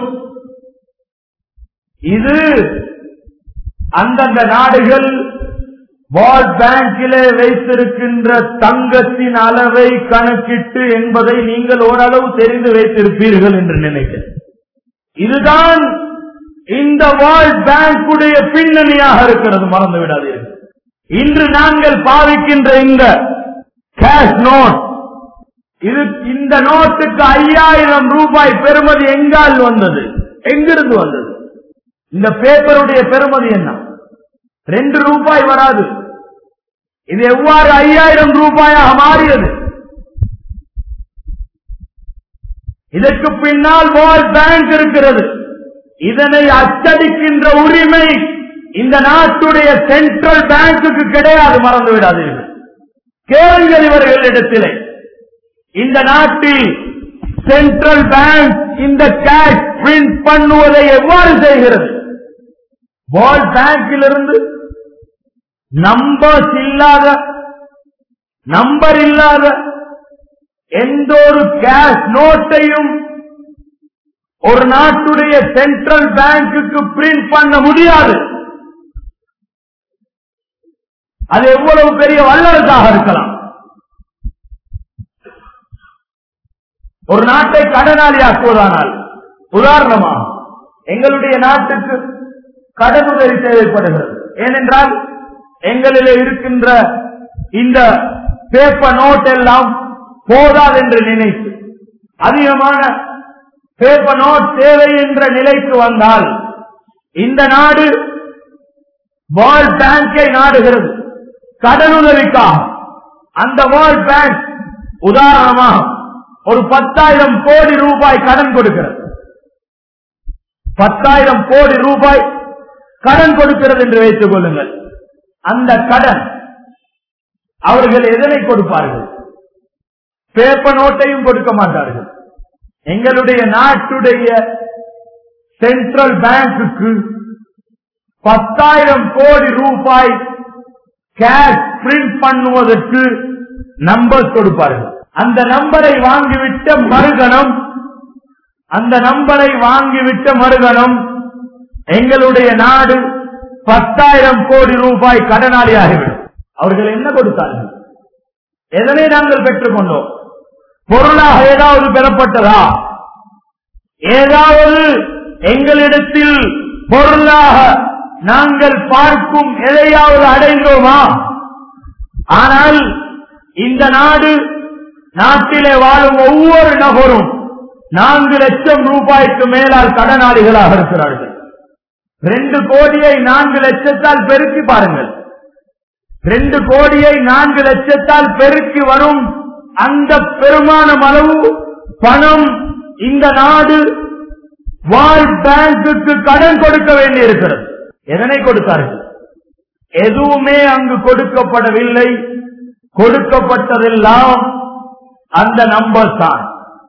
இது அந்தந்த நாடுகள் வேர்ல்ட் பேங்கிலே வைத்திருக்கின்ற தங்கத்தின் அளவை கணக்கிட்டு என்பதை நீங்கள் ஓரளவு தெரிந்து வைத்திருப்பீர்கள் என்று நினைக்கிறேன் இதுதான் இந்த வேர்ல்ட் பேங்குடைய பின்னணியாக இருக்கிறது மறந்து விடாதீர்கள் இன்று நாங்கள் பாவிக்கின்ற இந்த கேஷ் நோட் இது இந்த நோட்டுக்கு ஐயாயிரம் ரூபாய் பெறுமதி எங்கால் வந்தது எங்கிருந்து வந்தது இந்த பேப்பருடைய பெறுமதி என்ன ரெண்டு ரூபாய் வராது இது எவ்வாறு ஐயாயிரம் ரூபாயாக மாறியது இதற்கு பின்னால் வேர்ல்ட் பேங்க் இருக்கிறது இதனை அச்சடிக்கின்ற உரிமை இந்த நாட்டுடைய சென்ட்ரல் பேங்குக்கு கிடையாது மறந்து விடாதீர்கள் கேளுங்கள் இவர்களிடத்திலே இந்த நாட்டில் சென்ட்ரல் பேங்க் இந்த கேஷ் பிரிண்ட் பண்ணுவதை எவ்வாறு செய்கிறது வேர்ல்ட் பேங்கிலிருந்து நம்பர்ஸ் இல்லாத நம்பர் இல்லாத எந்த ஒரு கேஷ் நோட்டையும் ஒரு நாட்டுடைய சென்ட்ரல் பேங்குக்கு பிரிண்ட் பண்ண முடியாது அது எவ்வளவு பெரிய வல்லரசாக இருக்கலாம் ஒரு நாட்டை கடனாளியாக்குவதானால் உதாரணமா எங்களுடைய நாட்டுக்கு கடனுதவி தேவைப்படுகிறது ஏனென்றால் எங்களிலே இருக்கின்ற இந்த பேப்பர் நோட் எல்லாம் போதாது என்று நினைத்து அதிகமான பேப்பர் நோட் தேவை என்ற நிலைக்கு வந்தால் இந்த நாடு வேர்ல்ட் பேங்கை நாடுகிறது கடனுதவிக்காக அந்த வேர்ல்ட் பேங்க் உதாரணமாக ஒரு பத்தாயிரம் கோடி ரூபாய் கடன் கொடுக்கிறது பத்தாயிரம் கோடி ரூபாய் கடன் கொடுக்கிறது என்று வைத்துக் கொள்ளுங்கள் அந்த கடன் அவர்கள் எதனை கொடுப்பார்கள் பேப்பர் நோட்டையும் கொடுக்க மாட்டார்கள் எங்களுடைய நாட்டுடைய சென்ட்ரல் பேங்குக்கு பத்தாயிரம் கோடி ரூபாய் கேஷ் பிரிண்ட் பண்ணுவதற்கு நம்பர் கொடுப்பார்கள் அந்த நம்பரை வாங்கிவிட்ட மறுகணம் அந்த நம்பரை வாங்கிவிட்ட மறுகணம் எங்களுடைய நாடு பத்தாயிரம் கோடி ரூபாய் கடனாளியாகிவிடும் அவர்கள் என்ன கொடுத்தார்கள் எதனை நாங்கள் பெற்றுக்கொண்டோம் பொருளாக ஏதாவது பெறப்பட்டதா ஏதாவது எங்களிடத்தில் பொருளாக நாங்கள் பார்க்கும் எதையாவது அடைந்தோமா ஆனால் இந்த நாடு நாட்டிலே வாழும் ஒவ்வொரு நபரும் நான்கு லட்சம் ரூபாய்க்கு மேலால் கடனாளிகளாக இருக்கிறார்கள் ரெண்டு கோடியை நான்கு லட்சத்தால் பெருக்கி பாருங்கள் ரெண்டு கோடியை நான்கு லட்சத்தால் பெருக்கி வரும் அந்த பெருமானம் அளவு பணம் இந்த நாடு வேர்ல்ட் பேங்குக்கு கடன் கொடுக்க வேண்டியிருக்கிறது எதனை கொடுத்தார்கள் எதுவுமே அங்கு கொடுக்கப்படவில்லை கொடுக்கப்பட்டதெல்லாம் அந்த நம்பர் தான்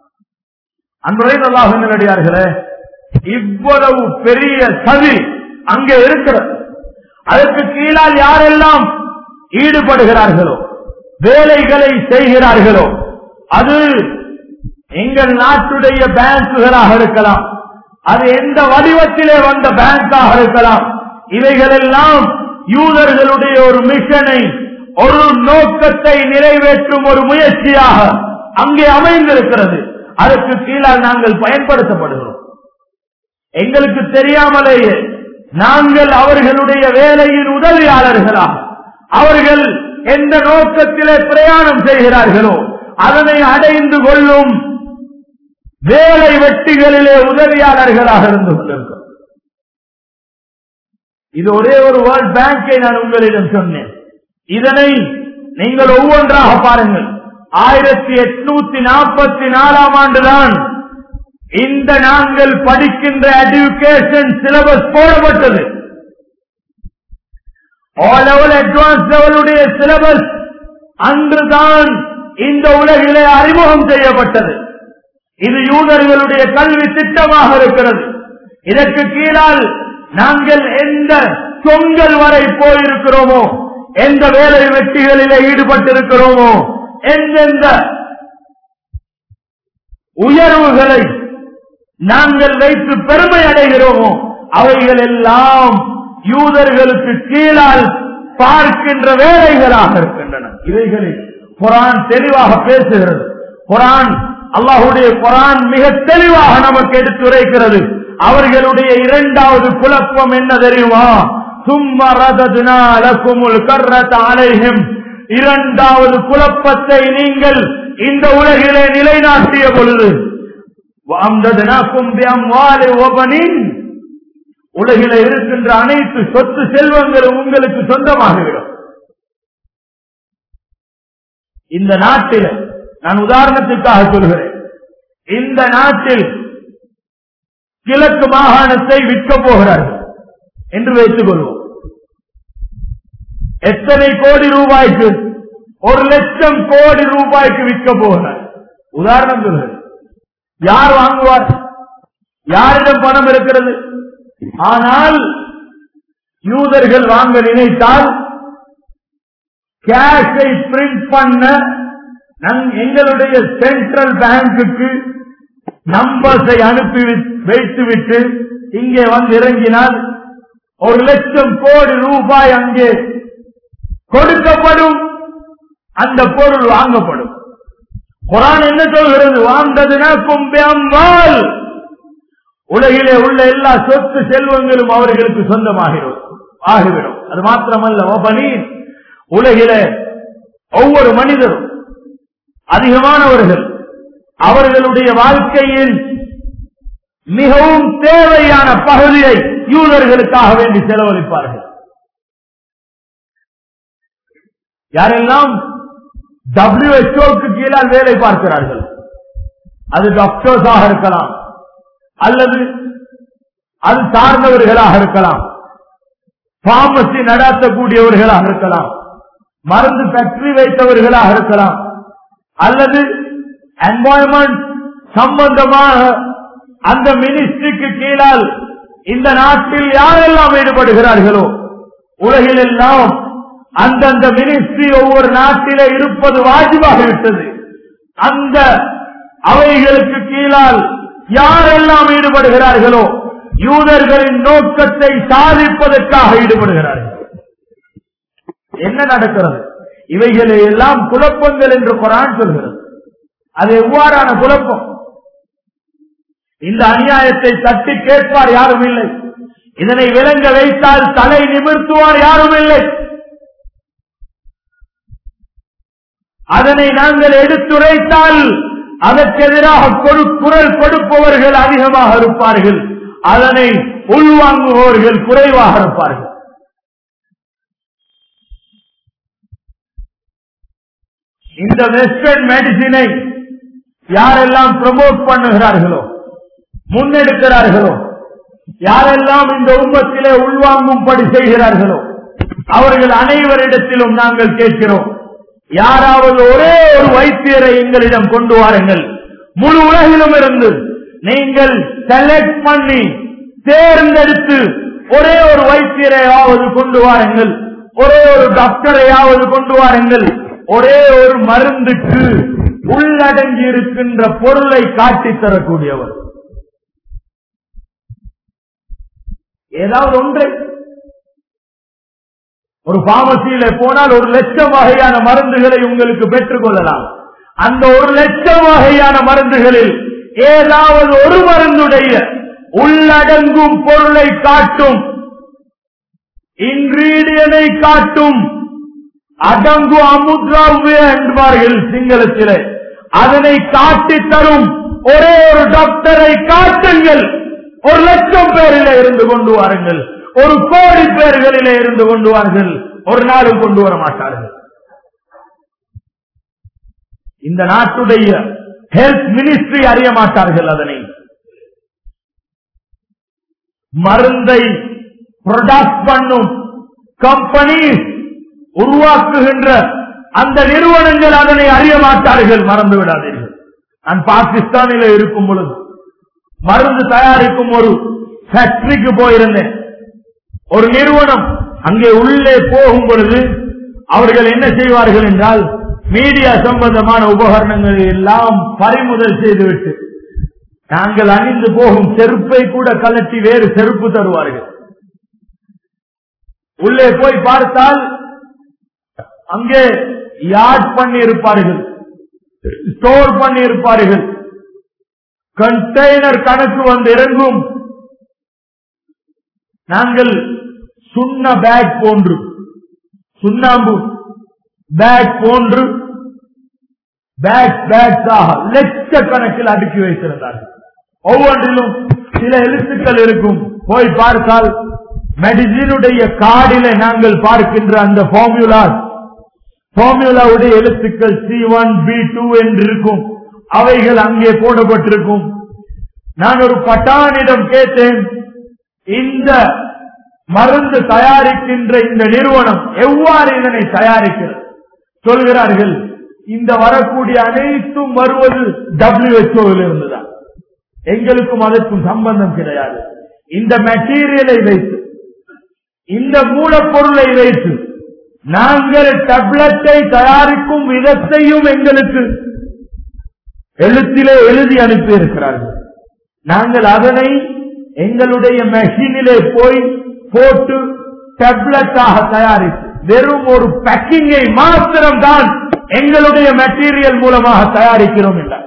அன்புரையாக நல்லடியார்களே இவ்வளவு பெரிய சதி அங்கே இருக்கிறது அதற்கு கீழால் யாரெல்லாம் ஈடுபடுகிறார்களோ வேலைகளை செய்கிறார்களோ அது எங்கள் நாட்டுடைய பேங்குகளாக இருக்கலாம் அது எந்த வடிவத்திலே வந்த பேங்காக இருக்கலாம் இவைகளெல்லாம் யூதர்களுடைய ஒரு மிஷனை ஒரு நோக்கத்தை நிறைவேற்றும் ஒரு முயற்சியாக அங்கே அமைந்திருக்கிறது அதற்கு கீழால் நாங்கள் பயன்படுத்தப்படுகிறோம் எங்களுக்கு தெரியாமலேயே நாங்கள் அவர்களுடைய வேலையின் உதவியாளர்களாக அவர்கள் எந்த நோக்கத்திலே பிரயாணம் செய்கிறார்களோ அதனை அடைந்து கொள்ளும் வேலை வெட்டிகளிலே உதவியாளர்களாக இருந்து கொண்டிருக்கிறோம் இது ஒரே ஒரு வேர்ல்ட் பேங்கை நான் உங்களிடம் சொன்னேன் இதனை நீங்கள் ஒவ்வொன்றாக பாருங்கள் ஆயிரத்தி எட்நூத்தி நாற்பத்தி நாலாம் ஆண்டுதான் இந்த நாங்கள் படிக்கின்ற எஜுகேஷன் சிலபஸ் போடப்பட்டது ஆல் லெவல் அட்வான்ஸ் லெவலுடைய சிலபஸ் அன்றுதான் இந்த உலகிலே அறிமுகம் செய்யப்பட்டது இது யூதர்களுடைய கல்வி திட்டமாக இருக்கிறது இதற்கு கீழால் நாங்கள் எந்த தொங்கல் வரை போயிருக்கிறோமோ எந்த வேலை வெட்டிகளிலே ஈடுபட்டிருக்கிறோமோ எந்தெந்த உயர்வுகளை நாங்கள் வைத்து பெருமை அடைகிறோமோ அவைகள் எல்லாம் யூதர்களுக்கு கீழால் பார்க்கின்ற வேலைகளாக இருக்கின்றன இவைகளில் குரான் தெளிவாக பேசுகிறது குரான் அல்லாஹுடைய குரான் மிக தெளிவாக நமக்கு எடுத்துரைக்கிறது அவர்களுடைய இரண்டாவது குழப்பம் என்ன தெரியுமா சும்மா ரததுனாலக்குமுல் கர்ரத் அலைஹிம் இரண்டாவது குழப்பத்தை நீங்கள் இந்த உலகிலே நிலைநாட்டிய பொழுது உலகில இருக்கின்ற அனைத்து சொத்து செல்வங்களும் உங்களுக்கு சொந்தமாகிவிடும் இந்த நாட்டில் நான் உதாரணத்திற்காக சொல்கிறேன் இந்த நாட்டில் கிழக்கு மாகாணத்தை விற்க போகிறார்கள் என்று வைத்துக் கொள்வோம் எத்தனை கோடி ரூபாய்க்கு ஒரு லட்சம் கோடி ரூபாய்க்கு விற்க போகிறார் உதாரணம் சொல்கிறேன் யார் வாங்குவார் யாரிடம் பணம் இருக்கிறது ஆனால் யூதர்கள் வாங்க நினைத்தால் கேஷை பிரிண்ட் பண்ண எங்களுடைய சென்ட்ரல் பேங்குக்கு நம்பர்ஸை அனுப்பி வைத்துவிட்டு இங்கே வந்து இறங்கினால் ஒரு லட்சம் கோடி ரூபாய் அங்கே கொடுக்கப்படும் அந்த பொருள் வாங்கப்படும் குரான் என்ன சொல்கிறது வாழ்ந்ததுனா கும்பியம்பால் உலகிலே உள்ள எல்லா சொத்து செல்வங்களும் அவர்களுக்கு சொந்தமாகிடும் ஆகிவிடும் அது மாத்திரமல்ல ஒபனி உலகிலே ஒவ்வொரு மனிதரும் அதிகமானவர்கள் அவர்களுடைய வாழ்க்கையில் மிகவும் தேவையான பகுதியை யூதர்களுக்காக வேண்டி செலவழிப்பார்கள் யாரெல்லாம் டபிள்யூஹெச்ஓக்கு கீழால் வேலை பார்க்கிறார்கள் அது டாக்டர்ஸாக இருக்கலாம் அல்லது அது சார்ந்தவர்களாக இருக்கலாம் பார்மசி நடத்தக்கூடியவர்களாக இருக்கலாம் மருந்து ஃபேக்டரி வைத்தவர்களாக இருக்கலாம் அல்லது என்வாயன்மெண்ட் சம்பந்தமாக அந்த மினிஸ்ட்ரிக்கு கீழால் இந்த நாட்டில் யாரெல்லாம் ஈடுபடுகிறார்களோ உலகில் எல்லாம் அந்தந்த மினிஸ்ட்ரி ஒவ்வொரு நாட்டிலே இருப்பது வாஜிபாகிவிட்டது அந்த அவைகளுக்கு கீழால் யாரெல்லாம் ஈடுபடுகிறார்களோ யூதர்களின் நோக்கத்தை சாதிப்பதற்காக ஈடுபடுகிறார்கள் என்ன நடக்கிறது இவைகளை எல்லாம் குழப்பங்கள் என்று குரான் சொல்கிறது அது எவ்வாறான குழப்பம் இந்த அநியாயத்தை தட்டி கேட்பார் யாரும் இல்லை இதனை விளங்க வைத்தால் தலை நிமிர்த்துவார் யாரும் இல்லை அதனை நாங்கள் எடுத்துரைத்தால் அதற்கு எதிராக குரல் கொடுப்பவர்கள் அதிகமாக இருப்பார்கள் அதனை உள்வாங்குபவர்கள் குறைவாக இருப்பார்கள் இந்த வெஸ்டர்ன் மெடிசினை யாரெல்லாம் ப்ரமோட் பண்ணுகிறார்களோ முன்னெடுக்கிறார்களோ யாரெல்லாம் இந்த உம்மத்திலே உள்வாங்கும்படி செய்கிறார்களோ அவர்கள் அனைவரிடத்திலும் நாங்கள் கேட்கிறோம் யாராவது ஒரே ஒரு வைத்தியரை எங்களிடம் கொண்டு வாருங்கள் முழு உலகிலும் இருந்து நீங்கள் செலக்ட் பண்ணி தேர்ந்தெடுத்து ஒரே ஒரு வைத்தியரையாவது கொண்டு வாருங்கள் ஒரே ஒரு டாக்டரையாவது கொண்டு வாருங்கள் ஒரே ஒரு மருந்துக்கு உள்ளடங்கி இருக்கின்ற பொருளை காட்டித் தரக்கூடியவர் ஏதாவது ஒன்றை ஒரு பார்மசியில போனால் ஒரு லட்சம் வகையான மருந்துகளை உங்களுக்கு பெற்றுக் கொள்ளலாம் அந்த ஒரு லட்சம் வகையான மருந்துகளில் ஏதாவது ஒரு மருந்துடைய உள்ளடங்கும் பொருளை காட்டும் இன்கிரீடியனை காட்டும் அடங்கு அமுத்ராவ்ய என்பார்கள் சிங்களத்திலே அதனை காட்டித் தரும் ஒரே ஒரு டாக்டரை காட்டுங்கள் ஒரு லட்சம் பேரிலே இருந்து கொண்டு வாருங்கள் ஒரு கோடி பேர்களிலே இருந்து கொண்டு வாருங்கள் ஒரு நாளும் கொண்டு வர மாட்டார்கள் இந்த நாட்டுடைய ஹெல்த் மினிஸ்ட்ரி அறிய மாட்டார்கள் அதனை மருந்தை ப்ரொடக்ட் பண்ணும் கம்பெனி உருவாக்குகின்ற அந்த நிறுவனங்கள் அதனை அறிய மாட்டார்கள் மறந்து விடாதீர்கள் நான் பாகிஸ்தானில் இருக்கும் பொழுது மருந்து தயாரிக்கும் ஒரு ஃபேக்டரிக்கு போயிருந்தேன் ஒரு நிறுவனம் அங்கே உள்ளே போகும் பொழுது அவர்கள் என்ன செய்வார்கள் என்றால் மீடியா சம்பந்தமான உபகரணங்களை எல்லாம் பறிமுதல் செய்துவிட்டு நாங்கள் அணிந்து போகும் செருப்பை கூட கலட்டி வேறு செருப்பு தருவார்கள் உள்ளே போய் பார்த்தால் அங்கே யார்ட் பண்ணி இருப்பார்கள் ஸ்டோர் பண்ணி இருப்பார்கள் கண்டெய்னர் கணக்கு வந்து இறங்கும் நாங்கள் சுண்ண பேக் போன்று சுண்ணாம்பு பேக் போன்று பேக் பேக்ஸாக லட்சக்கணக்கில் அடுக்கி வைத்திருந்தார்கள் ஒவ்வொன்றிலும் சில எழுத்துக்கள் இருக்கும் போய் பார்த்தால் மெடிசினுடைய கார்டில நாங்கள் பார்க்கின்ற அந்த ஃபார்முலா ஃபார்முலாவுடைய எழுத்துக்கள் சி ஒன் பி டூ என்று இருக்கும் அவைகள் அங்கே போடப்பட்டிருக்கும் நான் ஒரு பட்டானிடம் கேட்டேன் இந்த மருந்து தயாரிக்கின்ற இந்த நிறுவனம் எவ்வாறு இதனை தயாரிக்கிறது சொல்கிறார்கள் இந்த வரக்கூடிய அனைத்தும் வருவது டபிள்யூஹெச்ஓவில் இருந்துதான் எங்களுக்கும் அதற்கும் சம்பந்தம் கிடையாது இந்த மெட்டீரியலை வைத்து இந்த மூலப்பொருளை வைத்து நாங்கள் டப்லெட்டை தயாரிக்கும் விதத்தையும் எங்களுக்கு எழுத்திலே எழுதி அனுப்பி இருக்கிறார்கள் நாங்கள் அதனை எங்களுடைய மெஷினிலே போய் போட்டு டெப்லெட்டாக தயாரித்து வெறும் ஒரு பேக்கிங்கை மாத்திரம் தான் எங்களுடைய மெட்டீரியல் மூலமாக தயாரிக்கிறோம் என்றார்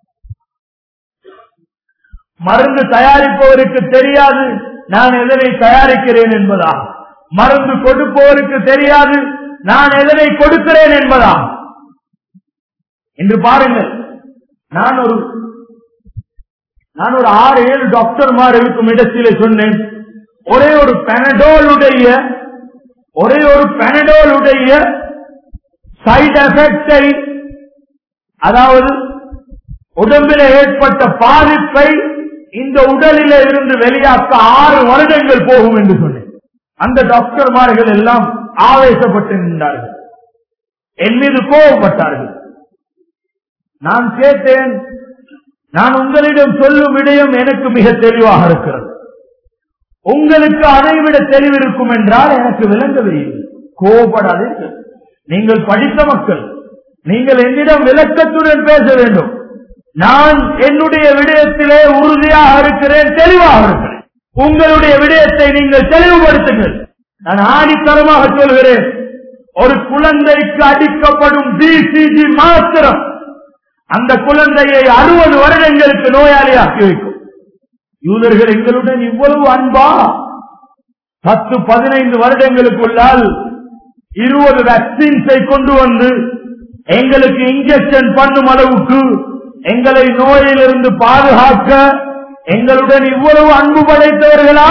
மருந்து தயாரிப்பவருக்கு தெரியாது நான் எதனை தயாரிக்கிறேன் என்பதா மருந்து கொடுப்பவருக்கு தெரியாது நான் எதனை கொடுக்கிறேன் என்பதா என்று பாருங்கள் நான் ஒரு நான் ஒரு ஆறு ஏழு டாக்டர்மார் இருக்கும் இடத்திலே சொன்னேன் ஒரே ஒரு பெனடோலுடைய ஒரே ஒரு பெனடோலுடைய சைடு எஃபெக்டை அதாவது உடம்பில் ஏற்பட்ட பாதிப்பை இந்த உடலிலே இருந்து வெளியாக்க ஆறு வருடங்கள் போகும் என்று சொன்னேன் அந்த டாக்டர்மார்கள் எல்லாம் ஆவேசப்பட்டு நின்றார்கள் என் மீது கோபப்பட்டார்கள் நான் கேட்டேன் நான் உங்களிடம் சொல்லும் விடயம் எனக்கு மிக தெளிவாக இருக்கிறது உங்களுக்கு அதை விட தெளிவு இருக்கும் என்றால் எனக்கு விளங்கவே இல்லை கோபப்படாதீர்கள் நீங்கள் படித்த மக்கள் நீங்கள் என்னிடம் விளக்கத்துடன் பேச வேண்டும் நான் என்னுடைய விடயத்திலே உறுதியாக இருக்கிறேன் தெளிவாக இருக்கிறேன் உங்களுடைய விடயத்தை நீங்கள் தெளிவுபடுத்துங்கள் நான் ஆணித்தரமாக சொல்கிறேன் ஒரு குழந்தைக்கு அடிக்கப்படும் பிசிஜி மாத்திரம் அந்த குழந்தையை அறுபது வருடங்களுக்கு நோயாளியாக்கி வைக்கும் யூதர்கள் எங்களுடன் இவ்வளவு அன்பா பத்து பதினைந்து வருடங்களுக்குள்ளால் இருபது வேக்சின்ஸை கொண்டு வந்து எங்களுக்கு இன்ஜெக்ஷன் பண்ணும் அளவுக்கு எங்களை நோயிலிருந்து பாதுகாக்க எங்களுடன் இவ்வளவு அன்பு படைத்தவர்களா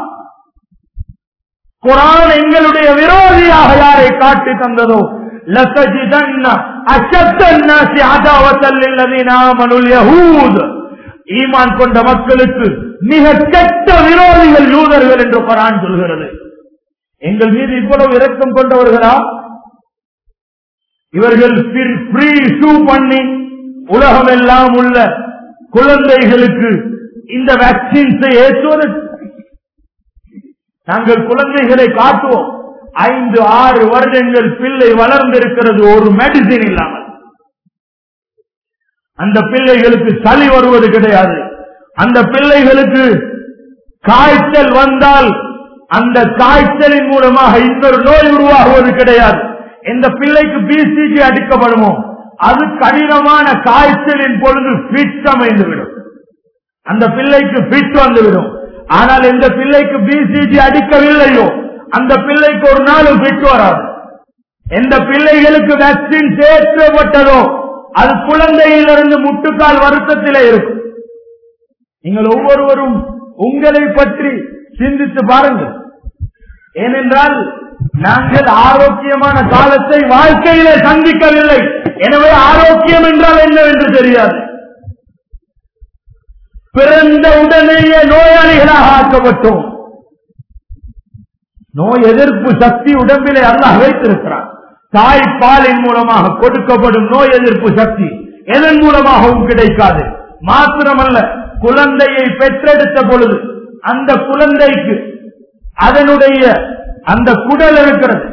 குரான் எங்களுடைய விரோதியாக யாரை காட்டி தந்ததோ லசஜிதன்ன அஷத்தன்னாசி அதாவத்தல்லில்லதீன ஆமனுல் யஹூத் ஈமான் கொண்ட மக்களுக்கு மிக கெட்ட விரோதிகள் யூதர்கள் என்று குரான் சொல்கிறது எங்கள் மீது இவ்வளவு இரக்கம் கொண்டவர்களா இவர்கள் ஃப்ரீ ஷூ பண்ணி உலகம் எல்லாம் உள்ள குழந்தைகளுக்கு இந்த வேக்சின்ஸை ஏற்றுவது நாங்கள் குழந்தைகளை காட்டுவோம் ஐந்து ஆறு வருடங்கள் பிள்ளை வளர்ந்திருக்கிறது ஒரு மெடிசின் இல்லாமல் அந்த பிள்ளைகளுக்கு சளி வருவது கிடையாது அந்த பிள்ளைகளுக்கு காய்ச்சல் வந்தால் அந்த காய்ச்சலின் மூலமாக இன்னொரு நோய் உருவாகுவது கிடையாது எந்த பிள்ளைக்கு பிசிஜி அடிக்கப்படுமோ அது கடினமான காய்ச்சலின் பொழுது பிட் அமைந்துவிடும் அந்த பிள்ளைக்கு பிட் வந்துவிடும் ஆனால் எந்த பிள்ளைக்கு பிசிஜி அடிக்கவில்லையோ அந்த பிள்ளைக்கு ஒரு நாளும் பிட் வராது எந்த பிள்ளைகளுக்கு வேக்சின் சேர்க்கப்பட்டதோ அது குழந்தையிலிருந்து முட்டுக்கால் வருத்தத்திலே இருக்கும் நீங்கள் ஒவ்வொருவரும் உங்களை பற்றி சிந்தித்து பாருங்கள் ஏனென்றால் நாங்கள் ஆரோக்கியமான காலத்தை வாழ்க்கையிலே சந்திக்கவில்லை எனவே ஆரோக்கியம் என்றால் என்னவென்று தெரியாது பிறந்த உடனேயே நோயாளிகளாக ஆக்கப்பட்டோம் நோய் எதிர்ப்பு சக்தி உடம்பிலே அல்லாஹ் வைத்திருக்கிறார் தாய் பாலின் மூலமாக கொடுக்கப்படும் நோய் எதிர்ப்பு சக்தி எதன் மூலமாகவும் கிடைக்காது மாத்திரமல்ல குழந்தையை பெற்றெடுத்த பொழுது அந்த குழந்தைக்கு அதனுடைய அந்த குடல் இருக்கிறது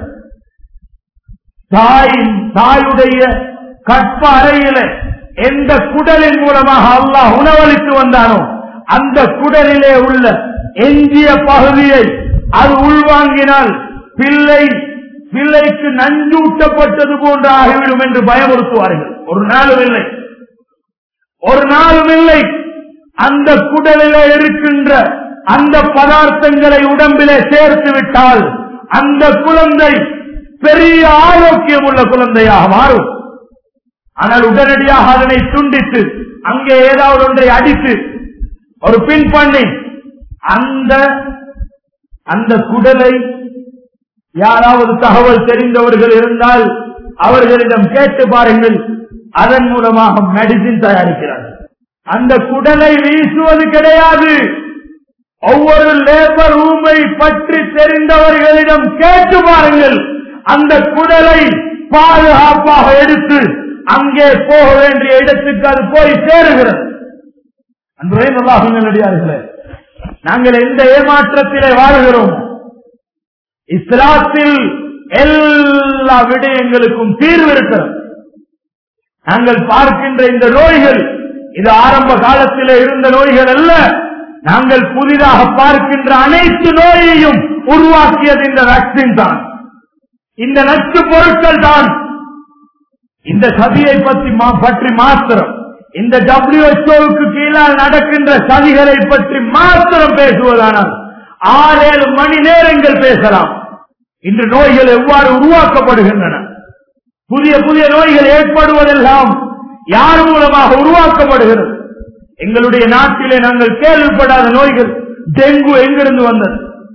தாயின் தாயுடைய கற்ப அறையில எந்த குடலின் மூலமாக அல்லாஹ் உணவளித்து வந்தானோ அந்த குடலிலே உள்ள எஞ்சிய பகுதியை அது உள்வாங்கினால் பிள்ளை பிள்ளைக்கு நஞ்சூட்டப்பட்டது போன்று ஆகிவிடும் என்று பயமுறுத்துவார்கள் ஒரு நாளும் இல்லை ஒரு நாளும் இல்லை அந்த குடலிலே இருக்கின்ற அந்த பதார்த்தங்களை உடம்பிலே சேர்த்து விட்டால் அந்த குழந்தை பெரிய ஆரோக்கியம் உள்ள குழந்தையாக மாறும் ஆனால் உடனடியாக அதனை துண்டித்து அங்கே ஏதாவது ஒன்றை அடித்து ஒரு பின் பண்ணி அந்த அந்த குடலை யாராவது தகவல் தெரிந்தவர்கள் இருந்தால் அவர்களிடம் கேட்டு பாருங்கள் அதன் மூலமாக மெடிசின் தயாரிக்கிறார்கள் அந்த குடலை வீசுவது கிடையாது ஒவ்வொரு லேபர் ரூமை பற்றி தெரிந்தவர்களிடம் கேட்டு பாருங்கள் அந்த குடலை பாதுகாப்பாக எடுத்து அங்கே போக வேண்டிய இடத்துக்கு அது போய் சேருகிறது அன்றே நல்லார்களே நாங்கள் எந்த ஏமாற்றத்திலே வாழ்கிறோம் இஸ்லாத்தில் எல்லா விடயங்களுக்கும் தீர்வு இருக்கிறது நாங்கள் பார்க்கின்ற இந்த நோய்கள் இது ஆரம்ப காலத்திலே இருந்த நோய்கள் அல்ல நாங்கள் புதிதாக பார்க்கின்ற அனைத்து நோயையும் உருவாக்கியது இந்த வேக்சின் தான் இந்த நச்சு பொருட்கள் தான் இந்த சதியை பற்றி பற்றி மாத்திரம் இந்த டபிள்யூஎச்ஓவுக்கு கீழால் நடக்கின்ற சதிகளை பற்றி மாத்திரம் பேசுவதானால் ஆறு ஏழு மணி நேரங்கள் பேசலாம் இன்று நோய்கள் எவ்வாறு உருவாக்கப்படுகின்றன புதிய புதிய நோய்கள் ஏற்படுவதெல்லாம் யார் மூலமாக உருவாக்கப்படுகிறது எங்களுடைய நாட்டிலே நாங்கள் கேள்விப்படாத நோய்கள் டெங்கு எங்கிருந்து வந்தது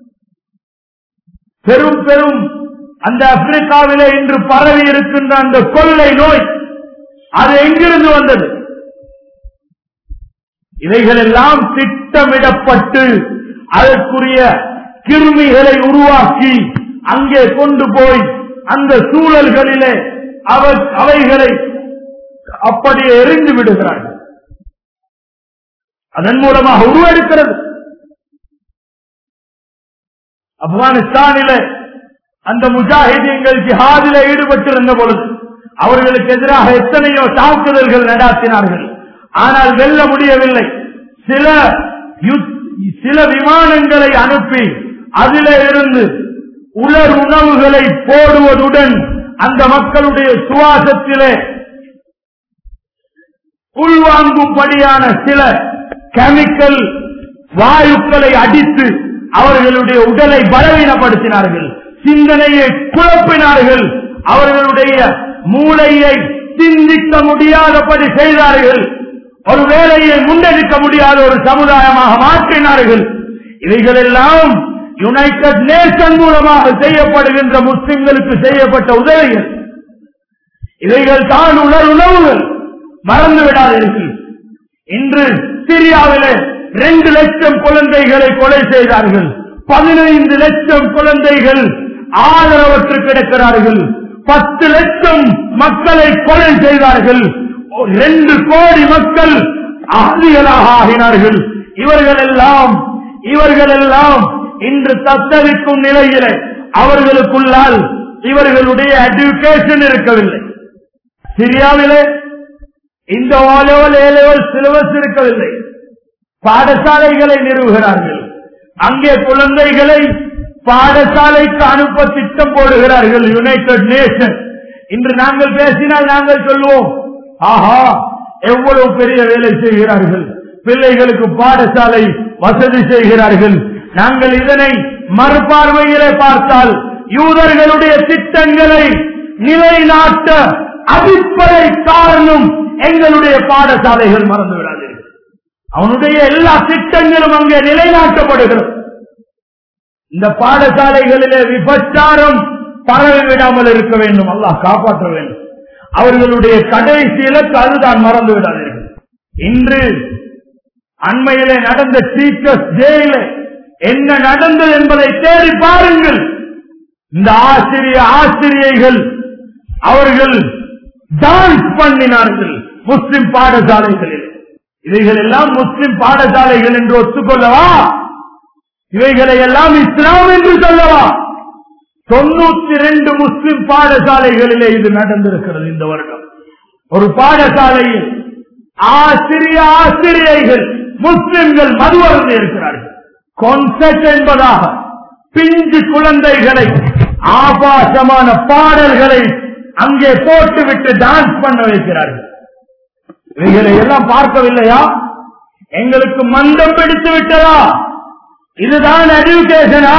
பெரும் பெரும் அந்த ஆப்பிரிக்காவிலே இன்று பரவி இருக்கின்ற அந்த கொள்ளை நோய் அது எங்கிருந்து வந்தது இவைகள் எல்லாம் திட்டமிடப்பட்டு அதற்குரிய கிருமிகளை உருவாக்கி அங்கே கொண்டு போய் அந்த சூழல்களிலே அவ- அவைகளை அப்படியே எரிந்து விடுகிறார்கள் அதன் மூலமாக உருவெடுக்கிறது ஆப்கானிஸ்தானிலே அந்த முஜாஹிதீன்கள் ஜிஹாதில ஈடுபட்டிருந்த பொழுது அவர்களுக்கு எதிராக எத்தனையோ தாக்குதல்கள் நடாத்தினார்கள் ஆனால் வெல்ல முடியவில்லை சில யுத்- சில விமானங்களை அனுப்பி அதிலே இருந்து உலர் உணவுகளை போடுவதுடன் அந்த மக்களுடைய சுவாசத்திலே உள்வாங்கும்படியான சில கெமிக்கல் வாயுக்களை அடித்து அவர்களுடைய உடலை பலவீனப்படுத்தினார்கள் சிந்தனையை குழப்பினார்கள் அவர்களுடைய மூளையை சிந்திக்க முடியாதபடி செய்தார்கள் ஒரு வேலையை முன்னெடுக்க முடியாத ஒரு சமுதாயமாக மாற்றினார்கள் இவைகளெல்லாம் யுனைடெட் நேஷன் மூலமாக செய்யப்படுகின்ற முஸ்லிம்களுக்கு செய்யப்பட்ட உதவிகள் இவைகள் தான் உணர் உணவுகள் மறந்து விடாதீர்கள் இன்று சிரியாவிலே ரெண்டு லட்சம் குழந்தைகளை கொலை செய்தார்கள் பதினைந்து லட்சம் குழந்தைகள் ஆதரவற்று கிடக்கிறார்கள் பத்து லட்சம் மக்களை கொலை செய்தார்கள் ரெண்டு கோடி மக்கள் ஆதிகளாக ஆகினார்கள் இவர்கள் எல்லாம் இவர்கள் எல்லாம் இன்று தத்தளிக்கும் நிலையிலே அவர்களுக்குள்ளால் இவர்களுடைய எஜுகேஷன் இருக்கவில்லை சிரியாவிலே இந்த O level A level syllabus இருக்கவில்லை பாடசாலைகளை நிறுவுகிறார்கள் அங்கே குழந்தைகளை பாடசாலைக்கு அனுப்ப திட்டம் போடுகிறார்கள் யுனைடெட் நேஷன் இன்று நாங்கள் பேசினால் நாங்கள் சொல்லுவோம் ஆஹா எவ்வளவு பெரிய வேலை செய்கிறார்கள் பிள்ளைகளுக்கு பாடசாலை வசதி செய்கிறார்கள் நாங்கள் இதனை மறுபார்வையிலே பார்த்தால் யூதர்களுடைய திட்டங்களை நிலைநாட்ட அடிப்படை காரணம் எங்களுடைய பாடசாலைகள் மறந்து விடாதீர்கள் அவனுடைய எல்லா திட்டங்களும் அங்கே நிலைநாட்டப்படுகிறது இந்த பாடசாலைகளிலே விபச்சாரம் பரவி விடாமல் இருக்க வேண்டும் அல்லாஹ் காப்பாற்ற வேண்டும் அவர்களுடைய கடைசி இலக்கு அதுதான் மறந்து விடாதீர்கள் இன்று அண்மையிலே நடந்த டீச்சர்ஸ் டேயிலே என்ன நடந்தது என்பதை தேடி பாருங்கள் இந்த ஆசிரிய ஆசிரியைகள் அவர்கள் டான்ஸ் பண்ணினார்கள் முஸ்லிம் பாடசாலைகளில் இவைகள் எல்லாம் முஸ்லிம் பாடசாலைகள் என்று ஒத்துக்கொள்ளவா இவைகளை எல்லாம் இஸ்லாம் என்று சொல்லவா தொண்ணூத்தி ரெண்டு முஸ்லிம் பாடசாலைகளிலே இது நடந்திருக்கிறது இந்த வருடம் ஒரு பாடசாலையில் ஆசிரிய ஆசிரியைகள் முஸ்லிம்கள் மதுவருந்து இருக்கிறார்கள் கான்செப்ட் என்பதாக பிஞ்சு குழந்தைகளை ஆபாசமான பாடல்களை அங்கே போட்டுவிட்டு டான்ஸ் பண்ண வைக்கிறார்கள் இவைகளை எல்லாம் பார்க்கவில்லையா எங்களுக்கு மந்தம் பிடித்து விட்டதா இதுதான் எஜுகேஷனா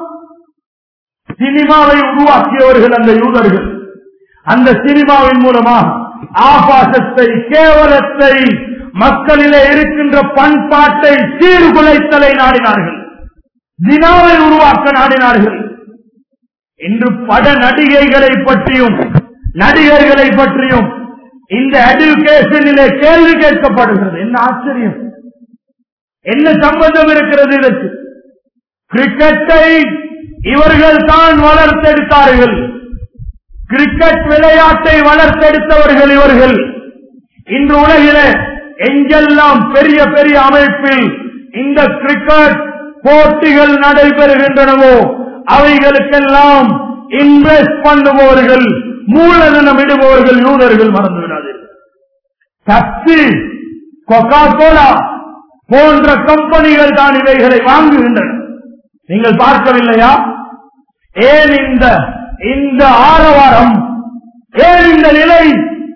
சினிமாவை உருவாக்கியவர்கள் அந்த யூதர்கள் அந்த சினிமாவின் மூலமாக ஆபாசத்தை கேவலத்தை மக்களிலே இருக்கின்ற பண்பாட்டை சீர்குலைத்தலை நாடினார்கள் தினாவை உருவாக்க நாடினார்கள் இன்று பட நடிகைகளை பற்றியும் நடிகர்களை பற்றியும் இந்த எஜுகேஷனிலே கேள்வி கேட்கப்படுகிறது என்ன ஆச்சரியம் என்ன சம்பந்தம் இருக்கிறது இதற்கு கிரிக்கெட்டை இவர்கள் தான் வளர்த்தெடுத்தார்கள் கிரிக்கெட் விளையாட்டை வளர்த்தெடுத்தவர்கள் இவர்கள் இன்று உலகிலே எங்கெல்லாம் பெரிய பெரிய அமைப்பில் இந்த கிரிக்கெட் போட்டிகள் நடைபெறுகின்றனவோ அவைகளுக்கெல்லாம் இன்வெஸ்ட் பண்ணுபவர்கள் மூலதனம் இடுபவர்கள் யூதர்கள் மறந்து விடாதீர்கள் சக்தி கொக்கா கோலா போன்ற கம்பெனிகள் தான் இவைகளை வாங்குகின்றன நீங்கள் பார்க்கவில்லையா ஏன் இந்த இந்த ஆரவாரம் ஏன் இந்த நிலை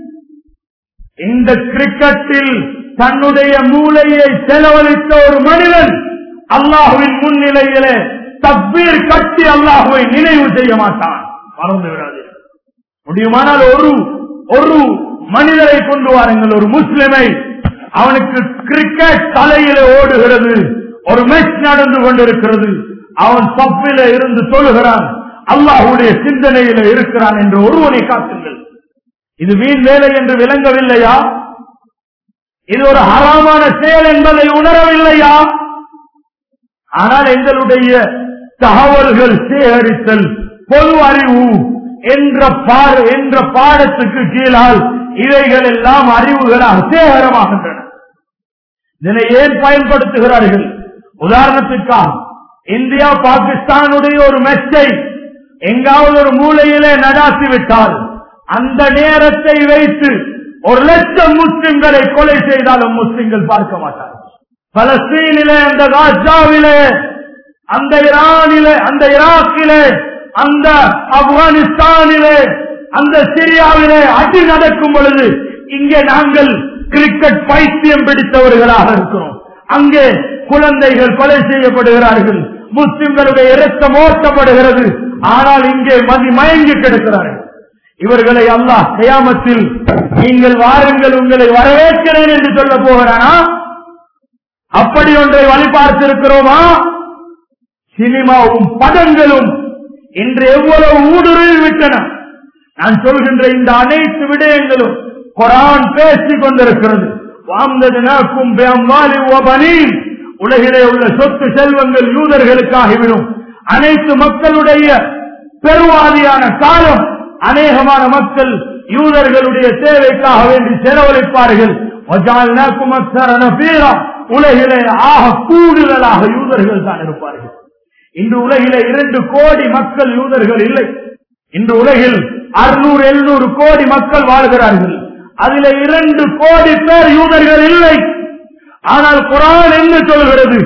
இந்த கிரிக்கெட்டில் தன்னுடைய மூளையை செலவழித்த ஒரு மனிதன் அல்லாஹுவின் முன்னிலையிலே தப்பீர் கட்டி அல்லாஹுவை நினைவு செய்ய மாட்டான் மறந்து விடாதீர்கள் முடியுமானால் ஒரு ஒரு மனிதரை கொண்டு வாருங்கள் ஒரு முஸ்லிமை அவனுக்கு கிரிக்கெட் தலையில ஓடுகிறது ஒரு மேட்ச் நடந்து கொண்டிருக்கிறது அவன் பப்பில இருந்து தொழுகிறான் அல்லாஹுடைய சிந்தனையில இருக்கிறான் என்று ஒருவனை காட்டுங்கள் இது வீண் வேலை என்று விளங்கவில்லையா இது ஒரு ஹராமான செயல் என்பதை உணரவில்லையா ஆனால் எங்களுடைய தகவல்கள் சேகரித்தல் பொது அறிவு என்ற பாட என்ற பாடத்துக்கு கீழால் இவைகள் எல்லாம் அறிவுகளாக சேகரமாகின்றன இதனை ஏன் பயன்படுத்துகிறார்கள் உதாரணத்திற்காக இந்தியா பாகிஸ்தானுடைய ஒரு மெச்சை எங்காவது ஒரு மூலையிலே நடாத்தி விட்டால் அந்த நேரத்தை வைத்து ஒரு லட்சம் முஸ்லிம்களை கொலை செய்தாலும் முஸ்லிம்கள் பார்க்க மாட்டார்கள் பலஸ்தீனிலே அந்த காசாவிலே அந்த ஈரானிலே அந்த ஈராக்கிலே அந்த ஆப்கானிஸ்தானிலே அந்த சிரியாவிலே அடி நடக்கும் பொழுது இங்கே நாங்கள் கிரிக்கெட் பைத்தியம் பிடித்தவர்களாக இருக்கிறோம் அங்கே குழந்தைகள் கொலை செய்யப்படுகிறார்கள் முஸ்லிம்களுடைய இரத்தம் ஓட்டப்படுகிறது ஆனால் இங்கே மதி மயங்கி கிடக்கிறார்கள் இவர்களை அல்லாஹ் கயாமத்தில் நீங்கள் வாருங்கள் உங்களை வரவேற்கிறேன் என்று சொல்ல போகிறானா அப்படி ஒன்றை வழி பார்த்திருக்கிறோமா சினிமாவும் படங்களும் இன்று எவ்வளவு ஊடுருவி விட்டன நான் சொல்கின்ற இந்த அனைத்து விடயங்களும் குரான் பேசிக் கொண்டிருக்கிறது வாழ்ந்ததினாக்கும் உலகிலே உள்ள சொத்து செல்வங்கள் யூதர்களுக்காகிவிடும் அனைத்து மக்களுடைய பெருவாதியான காலம் அநேகமான மக்கள் யூதர்களுடைய தேவைக்காக வேண்டி செலவழிப்பார்கள் உலகிலே ஆக கூடுதலாக யூதர்கள் தான் இருப்பார்கள் இன்று உலகிலே இரண்டு கோடி மக்கள் யூதர்கள் இல்லை இன்று உலகில் அறுநூறு எழுநூறு கோடி மக்கள் வாழ்கிறார்கள் அதில் இரண்டு கோடி பேர் யூதர்கள் இல்லை ஆனால் குரான் என்ன சொல்கிறது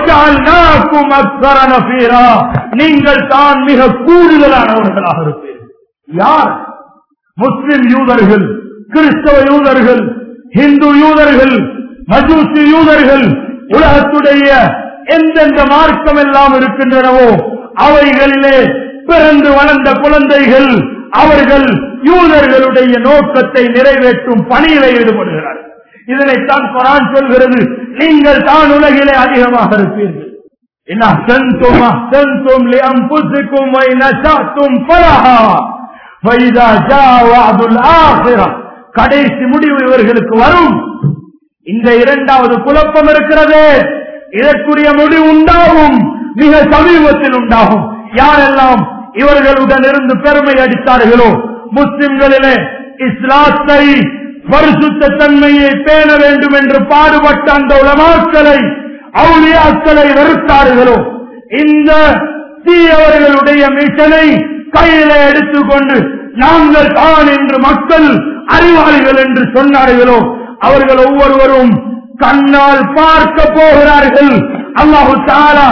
நீங்கள் தான் மிக கூடுதலானவர்களாக இருப்பீர்கள் யார் முஸ்லிம் யூதர்கள் கிறிஸ்தவ யூதர்கள் இந்து யூதர்கள் மஜூசி யூதர்கள் உலகத்துடைய எந்தெந்த மார்க்கம் எல்லாம் இருக்கின்றனவோ அவைகளிலே பிறந்து வளர்ந்த குழந்தைகள் அவர்கள் யூதர்களுடைய நோக்கத்தை நிறைவேற்றும் பணியிலே ஈடுபடுகிறார்கள் இதனைத்தான் குரான் சொல்கிறது நீங்கள் தான் உலகிலே அதிகமாக இருப்பீர்கள் என்ன சென்தும் சென்தும் லிஅன்புசிக்கும் வைனசாத்தும் பலஹா வைதா ஜாவாதுல் ஆஹிரா கடைசி முடிவு இவர்களுக்கு வரும் இந்த இரண்டாவது குழப்பம் இருக்கிறது இதற்குரிய முடிவு உண்டாகும் மிக சமீபத்தில் உண்டாகும் யாரெல்லாம் இவர்களுடன் இருந்து பெருமை அடித்தார்களோ முஸ்லிம்களிலே இஸ்லாத்தை பரிசுத்த தன்மையை பேண வேண்டும் என்று பாடுபட்ட அந்த உலமாக்களை அவுளியாக்களை வெறுத்தார்களோ இந்த தீயவர்களுடைய மிஷனை கையில எடுத்துக்கொண்டு நாங்கள் தான் என்று மக்கள் அறிவாளிகள் என்று சொன்னார்களோ அவர்கள் ஒவ்வொருவரும் கண்ணால் பார்க்க போகிறார்கள் அல்லாஹு தாலா